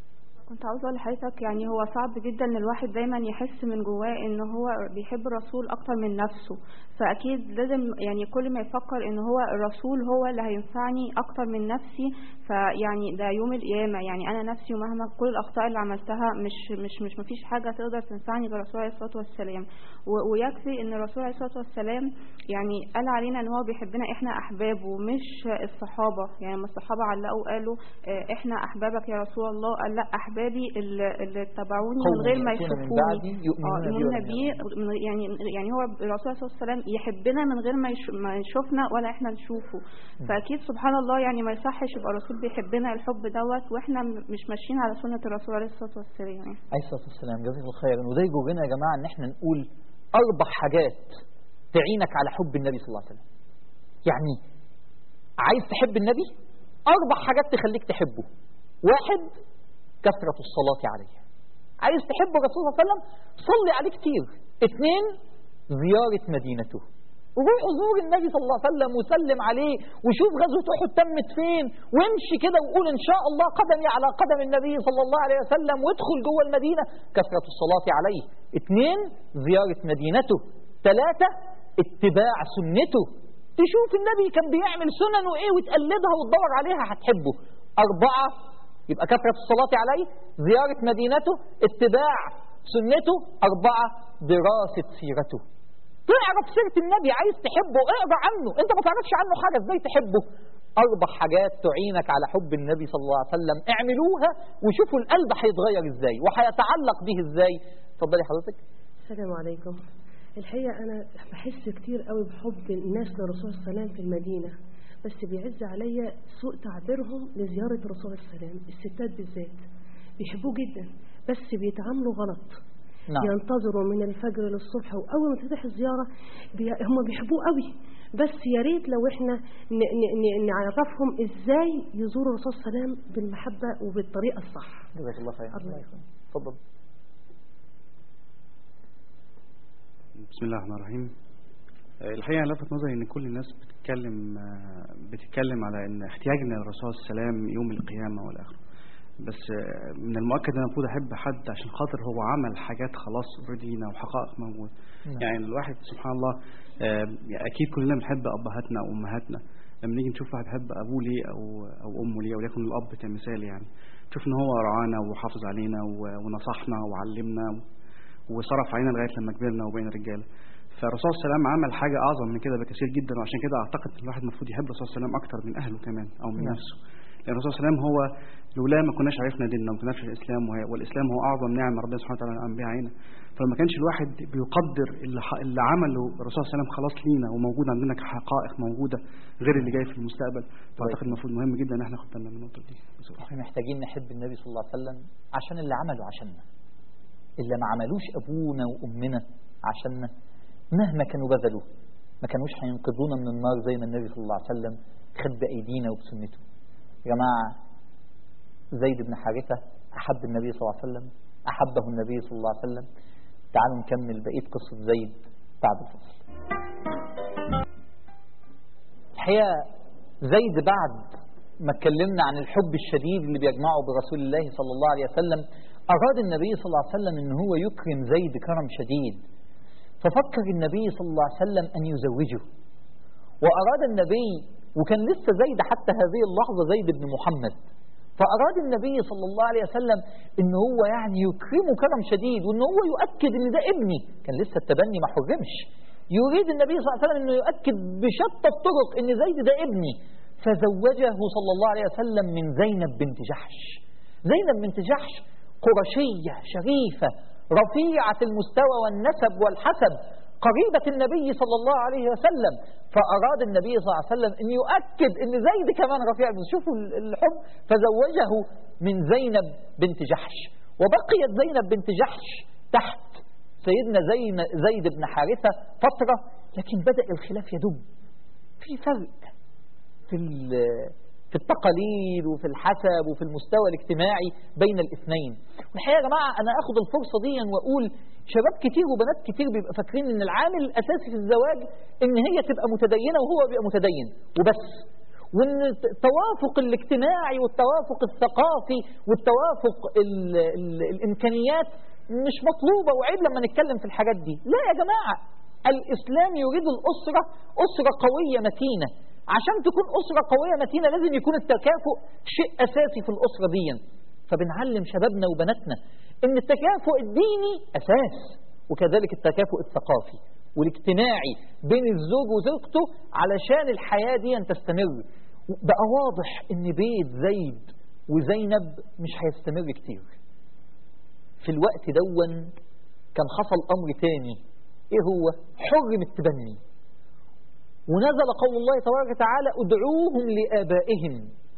كنت عاوزة أقول لحضرتك يعني هو صعب جدا إن الواحد دايما يحس من جواه إن هو بيحب الرسول أكتر من نفسه فأكيد لازم يعني كل ما يفكر إن هو الرسول هو اللي هينفعني أكتر من نفسي فيعني ده يوم القيامة يعني أنا نفسي ومهما كل الأخطاء اللي عملتها مش مش مش مفيش حاجة تقدر تنفعني بالرسول عليه الصلاة والسلام و- ويكفي إن الرسول عليه الصلاة والسلام يعني قال علينا إن هو بيحبنا إحنا أحبابه مش الصحابة يعني لما الصحابة علقوا قالوا آه، إحنا أحبابك يا رسول الله قال لا أحبابي اللي اللي اتبعوني من قوم غير ما يأتون من يشوفوني بعدي يؤمنون آه، بي يؤمنون ولا بي من- يعني يعني هو الرسول عليه الصلاة والسلام يحبنا من غير ما يش- ما يشوفنا ولا إحنا نشوفه فأكيد سبحان الله يعني ما يصحش يبقى الرسول بيحبنا الحب دوت وإحنا م- مش ماشيين على سنة الرسول عليه الصلاة والسلام يعني. عليه الصلاة والسلام جزاك الله خيرا وده يجرنا يا جماعة ان احنا نقول اربع حاجات تعينك على حب النبي صلى الله عليه وسلم يعني عايز تحب النبي اربع حاجات تخليك تحبه واحد كثرة الصلاة عليه عايز تحب الرسول صلى الله عليه وسلم صلي عليه كتير اثنين زيارة مدينته روح زور النبي صلى الله عليه وسلم وسلم عليه وشوف غزوة أحد تمت فين وامشي كده وقول إن شاء الله قدمي على قدم النبي صلى الله عليه وسلم وادخل جوه المدينة كثرة الصلاة عليه اثنين زيارة مدينته ثلاثة اتباع سنته تشوف النبي كان بيعمل سننه ايه وتقلدها وتدور عليها هتحبه أربعة يبقى كثرة الصلاة عليه زيارة مدينته اتباع سنته أربعة دراسة سيرته تعرف سيرة النبي عايز تحبه اقرا عنه انت ما تعرفش عنه حاجة ازاي تحبه اربع حاجات تعينك على حب النبي صلى الله عليه وسلم اعملوها وشوفوا القلب هيتغير ازاي وهيتعلق به ازاي اتفضلي حضرتك السلام عليكم الحقيقة أنا بحس كتير قوي بحب الناس للرسول صلى الله عليه وسلم في المدينة بس بيعز عليا سوء تعبيرهم لزيارة الرسول صلى الله عليه وسلم الستات بالذات بيحبوه جدا بس بيتعاملوا غلط نعم ينتظروا من الفجر للصبح واول ما تفتح الزياره بي... هم بيحبوه قوي بس يا ريت لو احنا ن... ن... ن... نعرفهم ازاي يزوروا الرسول صلى الله عليه وسلم بالمحبه وبالطريقه الصح جزاك الله خير الله يخليك. اتفضل بسم الله الرحمن الرحيم آه، الحقيقة لفت نظري ان كل الناس بتتكلم آه، بتتكلم على ان احتياجنا للرسول صلى الله عليه وسلم يوم القيامة والآخرة بس آه، من المؤكد ان المفروض احب حد عشان خاطر هو عمل حاجات خلاص اوريدينا وحقائق موجودة نعم. يعني الواحد سبحان الله آه، اكيد كلنا بنحب ابهاتنا وامهاتنا لما نيجي نشوف واحد بيحب ابوه ليه او او امه ليه وليكن الاب كمثال يعني تشوف ان هو رعانا وحافظ علينا و- ونصحنا وعلمنا وصرف علينا لغايه لما كبرنا وبقينا رجاله فالرسول صلى الله عليه وسلم عمل حاجه اعظم من كده بكثير جدا وعشان كده اعتقد ان الواحد المفروض يحب الرسول صلى الله عليه وسلم اكتر من اهله كمان او من نعم. نفسه لان الرسول صلى الله عليه وسلم هو لولا ما كناش عرفنا ديننا وما كناش الاسلام وهي- والاسلام هو اعظم نعمه ربنا سبحانه وتعالى انعم بها علينا فلما كانش الواحد بيقدر اللي, ح- اللي عمله الرسول صلى الله عليه وسلم خلاص لينا وموجود عندنا كحقائق موجوده غير اللي جاي في المستقبل فاعتقد المفروض مهم جدا ان احنا ناخد بالنا من النقطه دي بصراحة. احنا محتاجين نحب النبي صلى الله عليه وسلم عشان اللي عمله عشاننا اللي ما عملوش ابونا وامنا عشاننا مهما كانوا بذلوا ما كانوش هينقذونا من النار زي ما النبي صلى الله عليه وسلم خد بايدينا وبسنته يا جماعه زيد بن حارثه احب النبي صلى الله عليه وسلم احبه النبي صلى الله عليه وسلم تعالوا نكمل بقيه قصه زيد بعد الفصل الحقيقه زيد بعد ما اتكلمنا عن الحب الشديد اللي بيجمعه برسول الله صلى الله عليه وسلم أراد النبي صلى الله عليه وسلم أن هو يكرم زيد كرم شديد ففكر النبي صلى الله عليه وسلم أن يزوجه وأراد النبي وكان لسه زيد حتى هذه اللحظة زيد بن محمد فأراد النبي صلى الله عليه وسلم أن هو يعني يكرمه كرم شديد وأن هو يؤكد أن ده ابني كان لسه التبني ما حرمش يريد النبي صلى الله عليه وسلم أنه يؤكد بشتى الطرق أن زيد ده ابني فزوجه صلى الله عليه وسلم من زينب بنت جحش زينب بنت جحش قرشية شريفة رفيعة المستوى والنسب والحسب قريبة النبي صلى الله عليه وسلم فأراد النبي صلى الله عليه وسلم أن يؤكد أن زيد كمان رفيع المستوى شوفوا الحب فزوجه من زينب بنت جحش وبقيت زينب بنت جحش تحت سيدنا زين زيد بن حارثة فترة لكن بدأ الخلاف يدب في فرق في في التقاليد وفي الحسب وفي المستوى الاجتماعي بين الاثنين والحقيقه يا جماعه انا اخد الفرصه دي واقول شباب كتير وبنات كتير بيبقى فاكرين ان العامل الاساسي في الزواج ان هي تبقى متدينه وهو بيبقى متدين وبس وان التوافق الاجتماعي والتوافق الثقافي والتوافق ال ال الامكانيات مش مطلوبه وعيب لما نتكلم في الحاجات دي لا يا جماعه الاسلام يريد الاسره اسره قويه متينه عشان تكون اسره قويه متينه لازم يكون التكافؤ شيء اساسي في الاسره دي فبنعلم شبابنا وبناتنا ان التكافؤ الديني اساس وكذلك التكافؤ الثقافي والاجتماعي بين الزوج وزوجته علشان الحياة دي تستمر بقى واضح ان بيت زيد وزينب مش هيستمر كتير في الوقت دون كان حصل امر تاني ايه هو حرم التبني ونزل قول الله تبارك وتعالى ادعوهم لآبائهم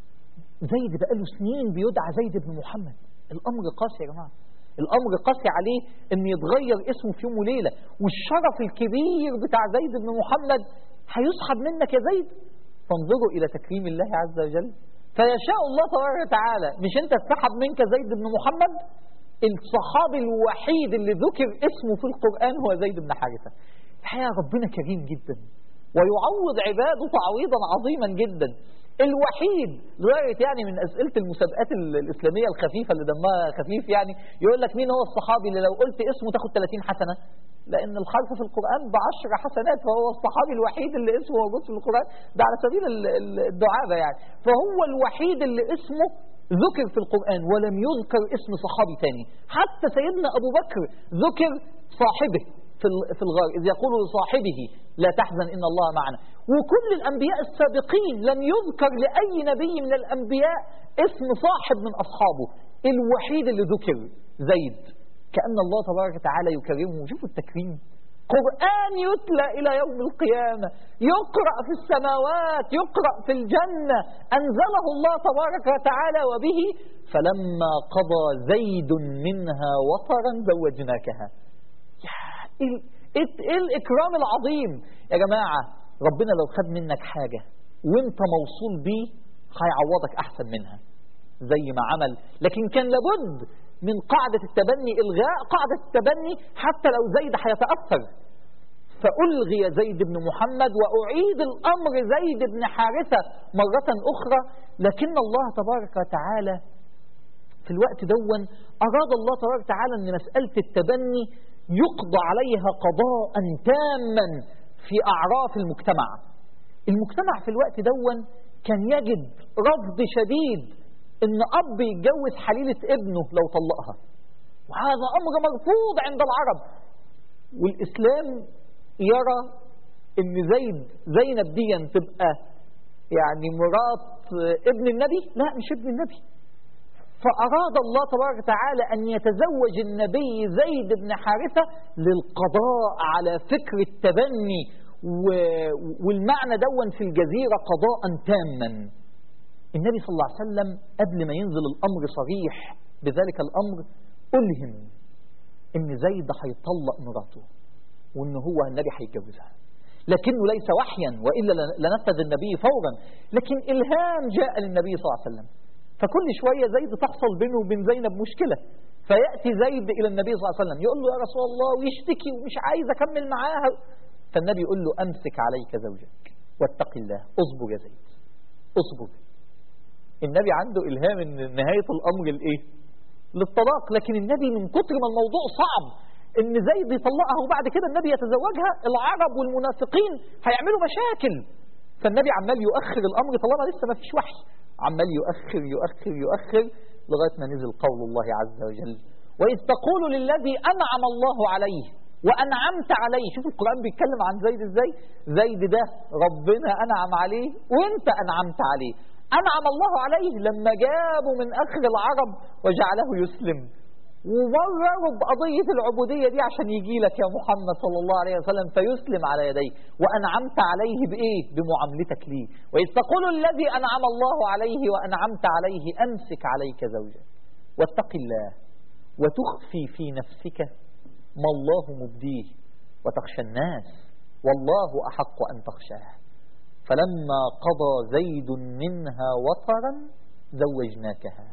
زيد بقاله سنين بيدعى زيد بن محمد الامر قاسي يا جماعه الامر قاسي عليه ان يتغير اسمه في يوم وليله والشرف الكبير بتاع زيد بن محمد هيسحب منك يا زيد فانظروا الى تكريم الله عز وجل فيشاء الله تبارك وتعالى مش انت اتسحب منك زيد بن محمد الصحابي الوحيد اللي ذكر اسمه في القرآن هو زيد بن حارثة الحقيقة ربنا كريم جدا ويعوض عباده تعويضا عظيما جدا الوحيد لغايه يعني من اسئله المسابقات ال- الاسلاميه الخفيفه اللي دمها خفيف يعني يقول لك مين هو الصحابي اللي لو قلت اسمه تاخد 30 حسنه لان الحرف في القران ب 10 حسنات فهو الصحابي الوحيد اللي اسمه موجود في القران ده على سبيل ال- ال- الدعابه يعني فهو الوحيد اللي اسمه ذكر في القرآن ولم يذكر اسم صحابي تاني حتى سيدنا أبو بكر ذكر صاحبه في ال- في الغار إذ يقول لصاحبه لا تحزن إن الله معنا وكل الأنبياء السابقين لم يذكر لأي نبي من الأنبياء اسم صاحب من أصحابه الوحيد اللي ذكر زيد كأن الله تبارك وتعالى يكرمه شوفوا التكريم قرآن يتلى إلى يوم القيامة يقرأ في السماوات يقرأ في الجنة أنزله الله تبارك وتعالى وبه فلما قضى زيد منها وطرا زوجناكها يا إيه إيه إيه الإكرام العظيم يا جماعة ربنا لو خد منك حاجة وانت موصول بيه هيعوضك أحسن منها زي ما عمل لكن كان لابد من قاعدة التبني إلغاء قاعدة التبني حتى لو زيد هيتأثر فألغي زيد بن محمد وأعيد الأمر زيد بن حارثة مرة أخرى لكن الله تبارك وتعالى في الوقت دون أراد الله تبارك وتعالى أن مسألة التبني يقضى عليها قضاء تاما في أعراف المجتمع المجتمع في الوقت دون كان يجد رفض شديد ان اب يتجوز حليلة ابنه لو طلقها وهذا امر مرفوض عند العرب والاسلام يرى ان زيد زينب دي تبقى يعني مرات ابن النبي لا مش ابن النبي فأراد الله تبارك وتعالى أن يتزوج النبي زيد بن حارثة للقضاء على فكر التبني و- والمعنى دون في الجزيرة قضاء تاما النبي صلى الله عليه وسلم قبل ما ينزل الأمر صريح بذلك الأمر ألهم إن زيد هيطلق مراته وإن هو النبي هيتجوزها لكنه ليس وحيا وإلا لنفذ النبي فورا لكن إلهام جاء للنبي صلى الله عليه وسلم فكل شوية زيد تحصل بينه وبين زينب مشكلة فيأتي زيد إلى النبي صلى الله عليه وسلم يقول له يا رسول الله ويشتكي ومش عايز أكمل معاها فالنبي يقول له أمسك عليك زوجك واتق الله اصبر يا زيد اصبر النبي عنده إلهام إن نهاية الأمر الإيه للطلاق لكن النبي من كتر ما الموضوع صعب إن زيد يطلقها وبعد كده النبي يتزوجها العرب والمنافقين هيعملوا مشاكل فالنبي عمال يؤخر الأمر طالما لسه ما فيش وحي عمال يؤخر يؤخر يؤخر لغاية ما نزل قول الله عز وجل وإذ تقول للذي أنعم الله عليه وأنعمت عليه شوف القرآن بيتكلم عن زيد إزاي زيد ده ربنا أنعم عليه وإنت أنعمت عليه أنعم الله عليه لما جابوا من آخر العرب وجعله يسلم ومرروا بقضية العبودية دي عشان يجي لك يا محمد صلى الله عليه وسلم فيسلم على يديه وأنعمت عليه بإيه بمعاملتك ليه وإذ تقول الذي أنعم الله عليه وأنعمت عليه أمسك عليك زوجك واتق الله وتخفي في نفسك ما الله مبديه وتخشى الناس والله أحق أن تخشاه فلما قضى زيد منها وطرا زوجناكها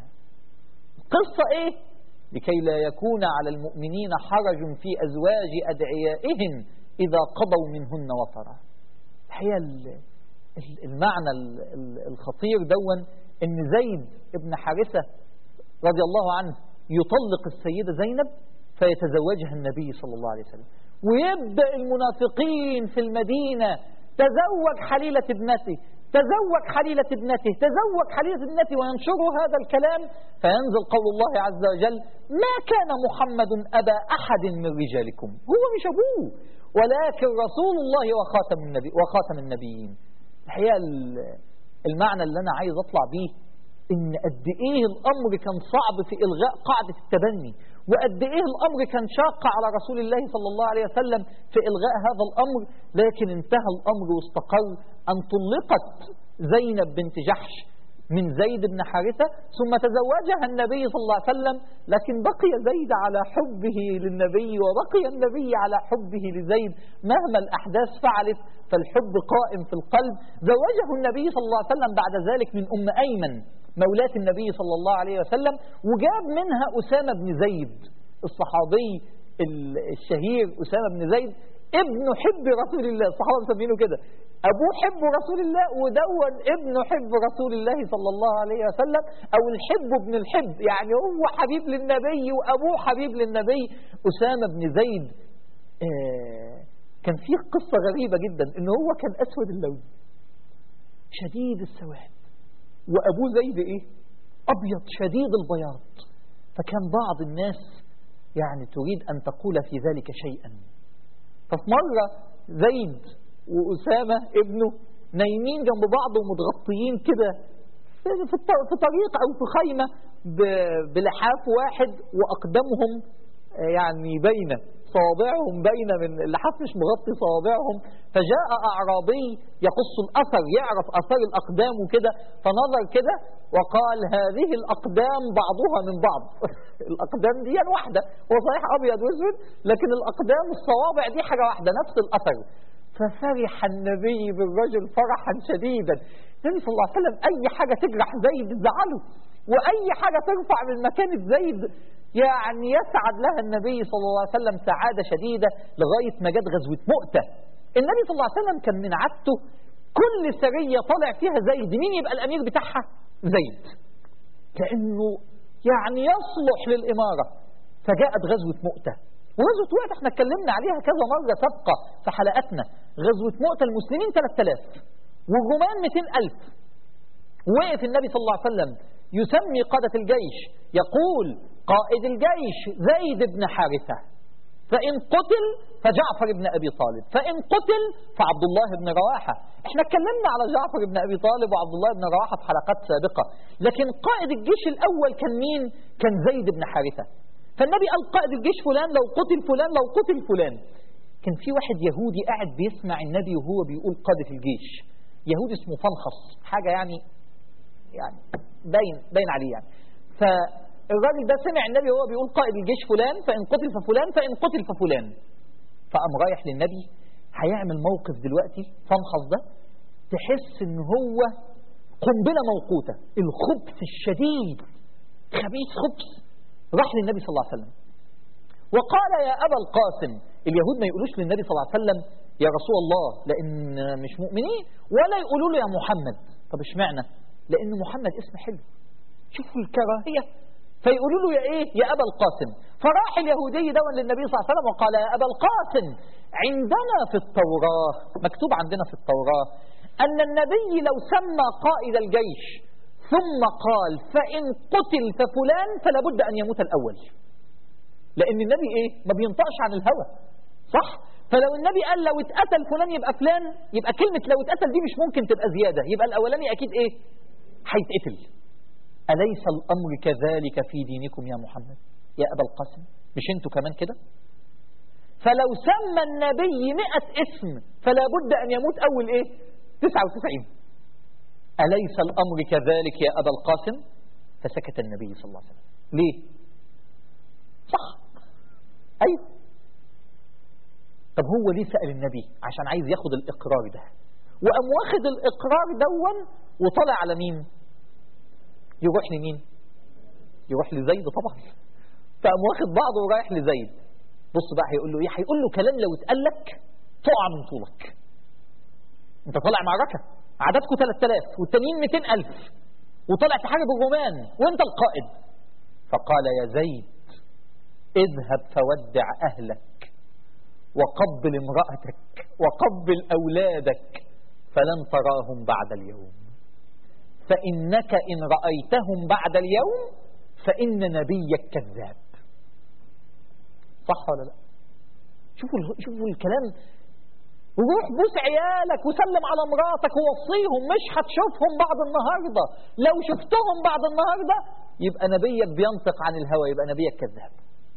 قصة إيه لكي لا يكون على المؤمنين حرج في أزواج أدعيائهم إذا قضوا منهن وطرا هي ال- المعنى ال- ال- الخطير دون ان زيد ابن حارثة رضي الله عنه يطلق السيدة زينب فيتزوجها النبي صلى الله عليه وسلم ويبدأ المنافقين في المدينة تزوج حليلة ابنته تزوج حليلة ابنته تزوج حليلة ابنته وينشروا هذا الكلام فينزل قول الله عز وجل ما كان محمد أبا أحد من رجالكم هو مش أبوه ولكن رسول الله وخاتم النبي وخاتم النبيين الحقيقة ال- المعنى اللي أنا عايز أطلع بيه إن قد إيه الأمر كان صعب في إلغاء قاعدة التبني وقد إيه الأمر كان شاق على رسول الله صلى الله عليه وسلم في إلغاء هذا الأمر لكن انتهى الأمر واستقر أن طلقت زينب بنت جحش من زيد بن حارثة ثم تزوجها النبي صلى الله عليه وسلم لكن بقي زيد على حبه للنبي وبقي النبي على حبه لزيد مهما الأحداث فعلت فالحب قائم في القلب زوجه النبي صلى الله عليه وسلم بعد ذلك من أم أيمن مولاة النبي صلى الله عليه وسلم وجاب منها أسامة بن زيد الصحابي ال- الشهير أسامة بن زيد ابن حب رسول الله الصحابة مسمينه كده أبوه حب رسول الله ودون ابن حب رسول الله صلى الله عليه وسلم أو الحب ابن الحب يعني هو حبيب للنبي وأبوه حبيب للنبي أسامة بن زيد آه كان فيه قصة غريبة جدا إن هو كان أسود اللون شديد السواد وأبوه زيد إيه أبيض شديد البياض فكان بعض الناس يعني تريد أن تقول في ذلك شيئا ففي مرة زيد وأسامة ابنه نايمين جنب بعض ومتغطيين كده في في الط- في طريق أو في خيمة ب- بلحاف واحد وأقدامهم آه، يعني باينة صوابعهم باينة من اللحاف مش مغطي صوابعهم فجاء أعرابي يقص الأثر يعرف أثر الأقدام وكده فنظر كده وقال هذه الأقدام بعضها من بعض الأقدام دي واحدة هو صحيح أبيض وأسود لكن الأقدام الصوابع دي حاجة واحدة نفس الأثر ففرح النبي بالرجل فرحا شديدا النبي صلى الله عليه وسلم أي حاجة تجرح زيد تزعله وأي حاجة ترفع من مكانة زيد يعني يسعد لها النبي صلى الله عليه وسلم سعادة شديدة لغاية ما جت غزوة مؤتة النبي صلى الله عليه وسلم كان من عادته كل سرية طالع فيها زيد مين يبقى الأمير بتاعها زيد كأنه يعني يصلح للإمارة فجاءت غزوة مؤتة وغزوة مؤتة احنا اتكلمنا عليها كذا مرة سابقة في حلقاتنا غزوة مؤتة المسلمين 3000 والرومان 200000 وقف النبي صلى الله عليه وسلم يسمي قادة الجيش يقول قائد الجيش زيد بن حارثة فإن قتل فجعفر بن أبي طالب فإن قتل فعبد الله بن رواحة احنا اتكلمنا على جعفر بن أبي طالب وعبد الله بن رواحة في حلقات سابقة لكن قائد الجيش الأول كان مين كان زيد بن حارثة فالنبي قال قائد الجيش فلان لو قتل فلان لو قتل فلان كان في واحد يهودي قاعد بيسمع النبي وهو بيقول قادة الجيش يهودي اسمه فنخص حاجة يعني يعني باين باين عليه يعني فالراجل ده سمع النبي وهو بيقول قائد الجيش فلان فإن قتل ففلان فإن قتل ففلان فقام رايح للنبي هيعمل موقف دلوقتي فنخص ده تحس ان هو قنبلة موقوتة الخبث الشديد خبيث خبث راح للنبي صلى الله عليه وسلم وقال يا أبا القاسم اليهود ما يقولوش للنبي صلى الله عليه وسلم يا رسول الله لأن مش مؤمنين ولا يقولوا له يا محمد طب اشمعنى لأن محمد اسم حلو شوفوا الكراهية فيقولوا له يا ايه يا ابا القاسم فراح اليهودي دون للنبي صلى الله عليه وسلم وقال يا ابا القاسم عندنا في التوراة مكتوب عندنا في التوراة ان النبي لو سمى قائد الجيش ثم قال فان قتل ففلان فلا بد ان يموت الاول لان النبي ايه ما بينطقش عن الهوى صح فلو النبي قال لو اتقتل فلان يبقى فلان يبقى كلمة لو اتقتل دي مش ممكن تبقى زيادة يبقى الاولاني اكيد ايه هيتقتل أليس الأمر كذلك في دينكم يا محمد يا أبا القاسم مش انتوا كمان كده فلو سمى النبي مئة اسم فلا بد أن يموت أول إيه تسعة وتسعين أليس الأمر كذلك يا أبا القاسم فسكت النبي صلى الله عليه وسلم ليه صح أيوه طب هو ليه سأل النبي عشان عايز ياخد الإقرار ده وقام واخد الإقرار دون وطلع على مين يروح لمين يروح لزيد طبعا فقام واخد بعضه ورايح لزيد بص بقى هيقول له ايه هيقول له كلام لو اتقال لك تقع من طولك انت طالع معركه عددكم 3000 والتانيين 200000 وطلع تحارب الرومان وانت القائد فقال يا زيد اذهب فودع أهلك وقبل امرأتك وقبل أولادك فلن تراهم بعد اليوم فإنك إن رأيتهم بعد اليوم فإن نبيك كذاب صح ولا لا شوفوا شوفوا الكلام روح بوس عيالك وسلم على مراتك ووصيهم مش هتشوفهم بعد النهاردة لو شفتهم بعد النهاردة يبقى نبيك بينطق عن الهوى يبقى نبيك كذاب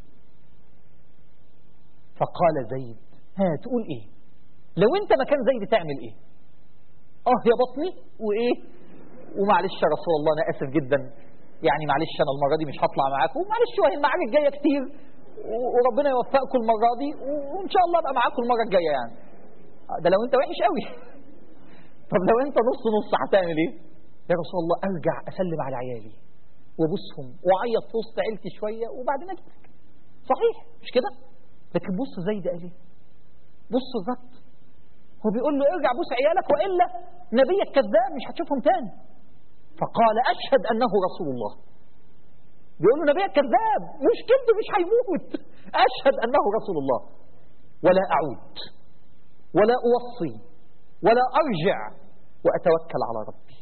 فقال زيد ها تقول ايه لو انت مكان زيد تعمل ايه اه يا بطني وايه ومعلش يا رسول الله انا اسف جدا يعني معلش انا المره دي مش هطلع معاكم ومعلش وهي المعارك جايه كتير وربنا يوفقكم المره دي وان شاء الله ابقى معاكم المره الجايه يعني ده لو انت وحش قوي طب لو انت نص نص هتعمل ايه يا رسول الله ارجع اسلم على عيالي وابوسهم واعيط في وسط عيلتي شويه وبعدين اجيلك صحيح مش كده لكن بص زيد قال ايه بص الرد هو بيقول له ارجع بوس عيالك والا نبيك كذاب مش هتشوفهم تاني فقال اشهد انه رسول الله بيقول له نبيك كذاب مشكلته مش هيموت اشهد انه رسول الله ولا اعود ولا اوصي ولا ارجع واتوكل على ربي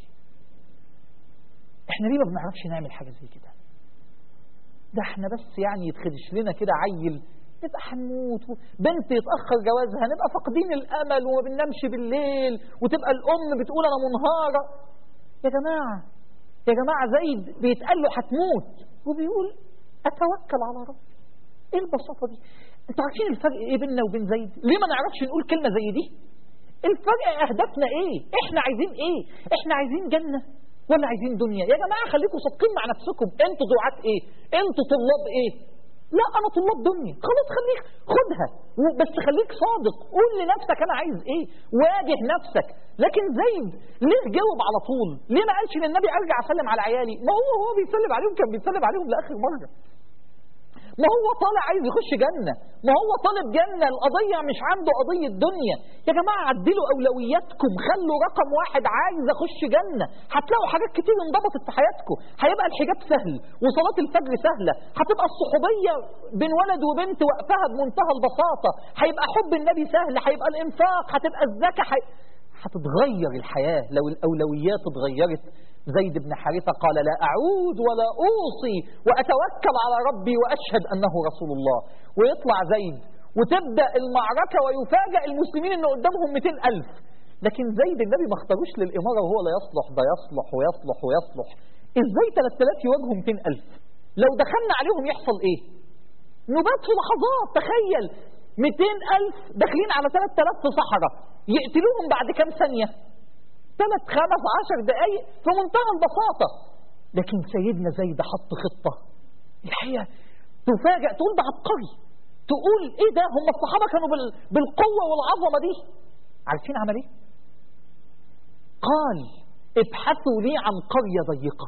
احنا ليه ما بنعرفش نعمل حاجه زي كده ده احنا بس يعني يتخدش لنا كده عيل نبقى هنموت بنت يتأخر جوازها نبقى فاقدين الأمل وما بننامش بالليل وتبقى الأم بتقول أنا منهارة يا جماعة يا جماعة زيد بيتقال له هتموت وبيقول أتوكل على ربي إيه البساطة دي أنتوا عارفين الفرق إيه بيننا وبين زيد ليه ما نعرفش نقول كلمة زي دي الفرق أهدافنا إيه إحنا عايزين إيه إحنا عايزين جنة ولا عايزين دنيا يا جماعة خليكم صادقين مع نفسكم أنتوا دعاة إيه أنتوا طلاب إيه لا انا طلاب دنيا خلاص خليك خدها بس خليك صادق قول لنفسك انا عايز ايه واجه نفسك لكن زيد ليه جاوب على طول ليه ما قالش للنبي ارجع اسلم على عيالي ما هو هو بيسلم عليهم كان بيسلم عليهم لاخر مره ما هو طالع عايز يخش جنة ما هو طالب جنة القضية مش عنده قضية دنيا يا جماعة عدلوا أولوياتكم خلوا رقم واحد عايز أخش جنة هتلاقوا حاجات كتير انضبطت في حياتكم هيبقى الحجاب سهل وصلاة الفجر سهلة هتبقى الصحوبية بين ولد وبنت وقفها بمنتهى البساطة هيبقى حب النبي سهل هيبقى الإنفاق هتبقى الزكاة حي... هتتغير الحياة لو الأولويات اتغيرت زيد بن حارثة قال لا أعود ولا أوصي وأتوكل على ربي وأشهد أنه رسول الله ويطلع زيد وتبدأ المعركة ويفاجأ المسلمين أنه قدامهم 200 ألف لكن زيد النبي ما اختاروش للإمارة وهو لا يصلح ده يصلح ويصلح ويصلح إزاي 3000 يواجهوا 200 ألف لو دخلنا عليهم يحصل إيه نبات في لحظات تخيل 200 ألف داخلين على 3000 في صحراء يقتلوهم بعد كام ثانية ثلاث خمس عشر دقايق في منتهى البساطة لكن سيدنا زيد حط خطة الحقيقة تفاجأ تقول ده عبقري تقول ايه ده هم الصحابة كانوا بال... بالقوة والعظمة دي عارفين عمل ايه قال ابحثوا لي عن قرية ضيقة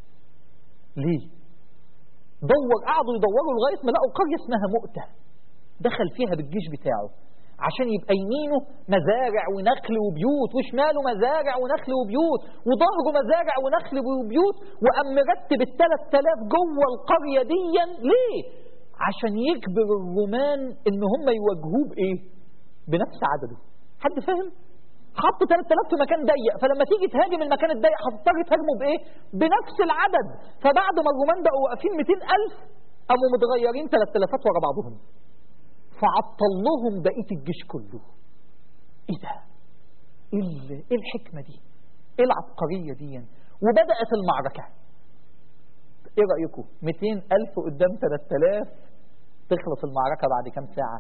ليه دور قعدوا يدوروا لغاية ما لقوا قرية اسمها مؤتة دخل فيها بالجيش بتاعه عشان يبقى يمينه مزارع ونخل وبيوت وشماله مزارع ونخل وبيوت وظهره مزارع ونخل وبيوت وقام مرتب الثلاث آلاف جوه القرية دي ليه؟ عشان يجبر الرومان ان هم يواجهوه بايه؟ بنفس عدده حد فاهم؟ حط 3000 في مكان ضيق فلما تيجي تهاجم المكان الضيق هتضطر تهاجمه بايه؟ بنفس العدد فبعد ما الرومان بقوا واقفين 200000 قاموا متغيرين 3000 ورا بعضهم فعطل لهم بقيه الجيش كله ايه ده ايه ايه الحكمه دي ايه العبقريه دي وبدات المعركه ايه رايكم 200000 قدام 3000 تخلص المعركه بعد كام ساعه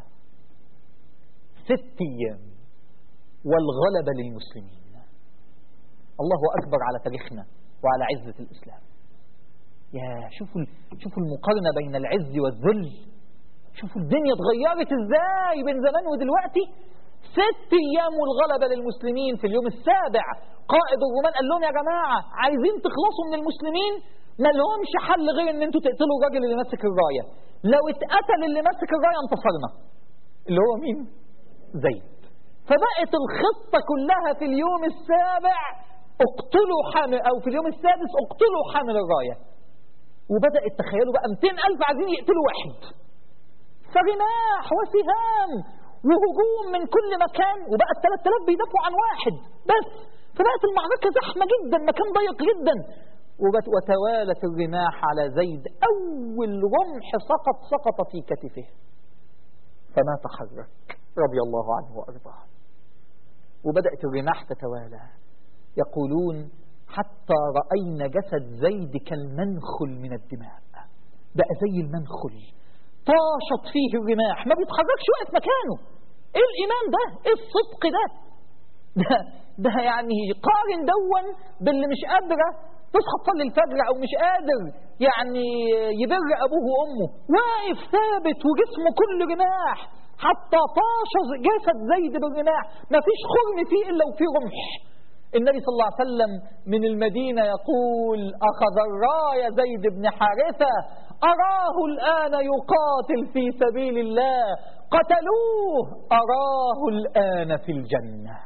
ست ايام والغلبه للمسلمين الله اكبر على تاريخنا وعلى عزه الاسلام يا شوفوا شوفوا المقارنه بين العز والذل شوفوا الدنيا اتغيرت ازاي بين زمان ودلوقتي ست ايام والغلبة للمسلمين في اليوم السابع قائد الرومان قال لهم يا جماعة عايزين تخلصوا من المسلمين ما لهمش حل غير ان انتوا تقتلوا الراجل اللي ماسك الراية لو اتقتل اللي ماسك الراية انتصرنا اللي هو مين زيد فبقت الخطة كلها في اليوم السابع اقتلوا حامل أو في اليوم السادس اقتلوا حامل الراية وبدأت تخيلوا بقى 200 ألف عايزين يقتلوا واحد فرماح وسهام وهجوم من كل مكان وبقى ال 3000 بيدافعوا عن واحد بس فبقت المعركة زحمة جدا مكان ضيق جدا وبت- وتوالت الرماح على زيد أول رمح سقط سقط في كتفه فما تحرك رضي الله عنه وأرضاه وبدأت الرماح تتوالى يقولون حتى رأينا جسد زيد كالمنخل من الدماء بقى زي المنخل طاشت فيه الرماح ما بيتحركش واقف مكانه ايه الإيمان ده ايه الصدق ده ده, ده يعني قارن دون باللي مش قادرة تصحى تصلي الفجر او مش قادر يعني يبر ابوه وامه واقف ثابت وجسمه كله رماح حتى طاش جسد زيد بالرماح ما فيش خرم فيه الا وفيه رمح النبي صلى الله عليه وسلم من المدينة يقول أخذ الراية زيد بن حارثة أراه الآن يقاتل في سبيل الله قتلوه أراه الآن في الجنة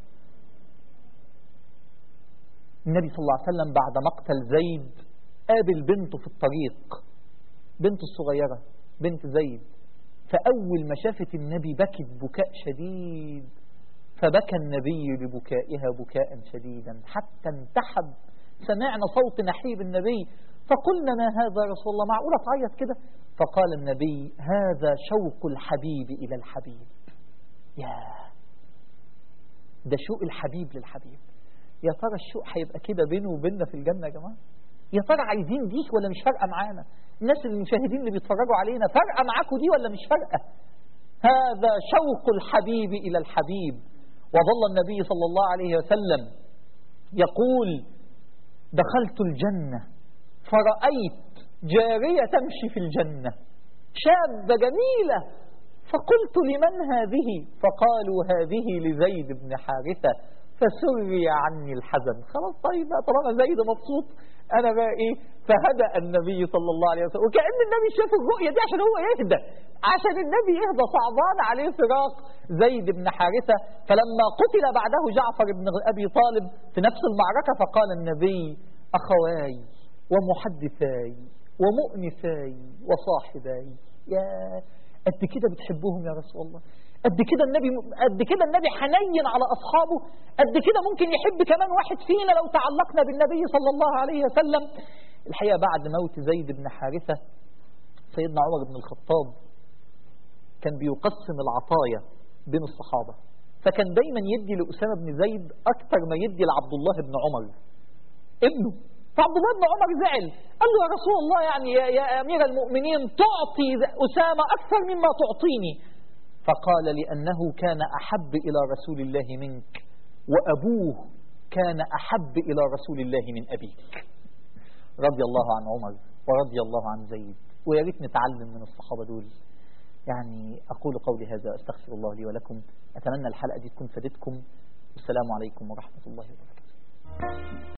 النبي صلى الله عليه وسلم بعد مقتل زيد قابل بنته في الطريق بنته الصغيرة بنت زيد فأول ما شافت النبي بكت بكاء شديد فبكى النبي لبكائها بكاء شديدا حتى انتحب سمعنا صوت نحيب النبي فقلنا ما هذا يا رسول الله معقولة تعيط كده فقال النبي هذا شوق الحبيب إلى الحبيب يا ده شوق الحبيب للحبيب يا ترى الشوق هيبقى كده بينه وبيننا في الجنة يا جماعة يا ترى عايزين دي ولا مش فارقة معانا الناس المشاهدين اللي بيتفرجوا علينا فارقة معاكم دي ولا مش فارقة هذا شوق الحبيب إلى الحبيب وظل النبي صلى الله عليه وسلم يقول دخلت الجنة فرأيت جارية تمشي في الجنة شابة جميلة فقلت لمن هذه فقالوا هذه لزيد بن حارثة فسري عني الحزن خلاص طيب بقى طالما زيد مبسوط أنا بقى إيه فهدأ النبي صلى الله عليه وسلم وكأن النبي شاف الرؤية دي عشان هو يهدى عشان النبي يهدى صعبان عليه فراق زيد بن حارثة فلما قتل بعده جعفر بن أبي طالب في نفس المعركة فقال النبي أخواي ومحدثاي ومؤنساي وصاحباي يا قد كده بتحبهم يا رسول الله قد كده النبي قد كده النبي حنين على اصحابه قد كده ممكن يحب كمان واحد فينا لو تعلقنا بالنبي صلى الله عليه وسلم الحقيقه بعد موت زيد بن حارثه سيدنا عمر بن الخطاب كان بيقسم العطايا بين الصحابه فكان دايما يدي لاسامه بن زيد اكثر ما يدي لعبد الله بن عمر ابنه فعبد الله بن عمر زعل قال له يا رسول الله يعني يا, يا امير المؤمنين تعطي اسامه اكثر مما تعطيني فقال لأنه كان أحب إلى رسول الله منك وأبوه كان أحب إلى رسول الله من أبيك رضي الله عن عمر ورضي الله عن زيد ويا ريت نتعلم من الصحابة دول يعني أقول قولي هذا أستغفر الله لي ولكم أتمنى الحلقة دي تكون فادتكم والسلام عليكم ورحمة الله وبركاته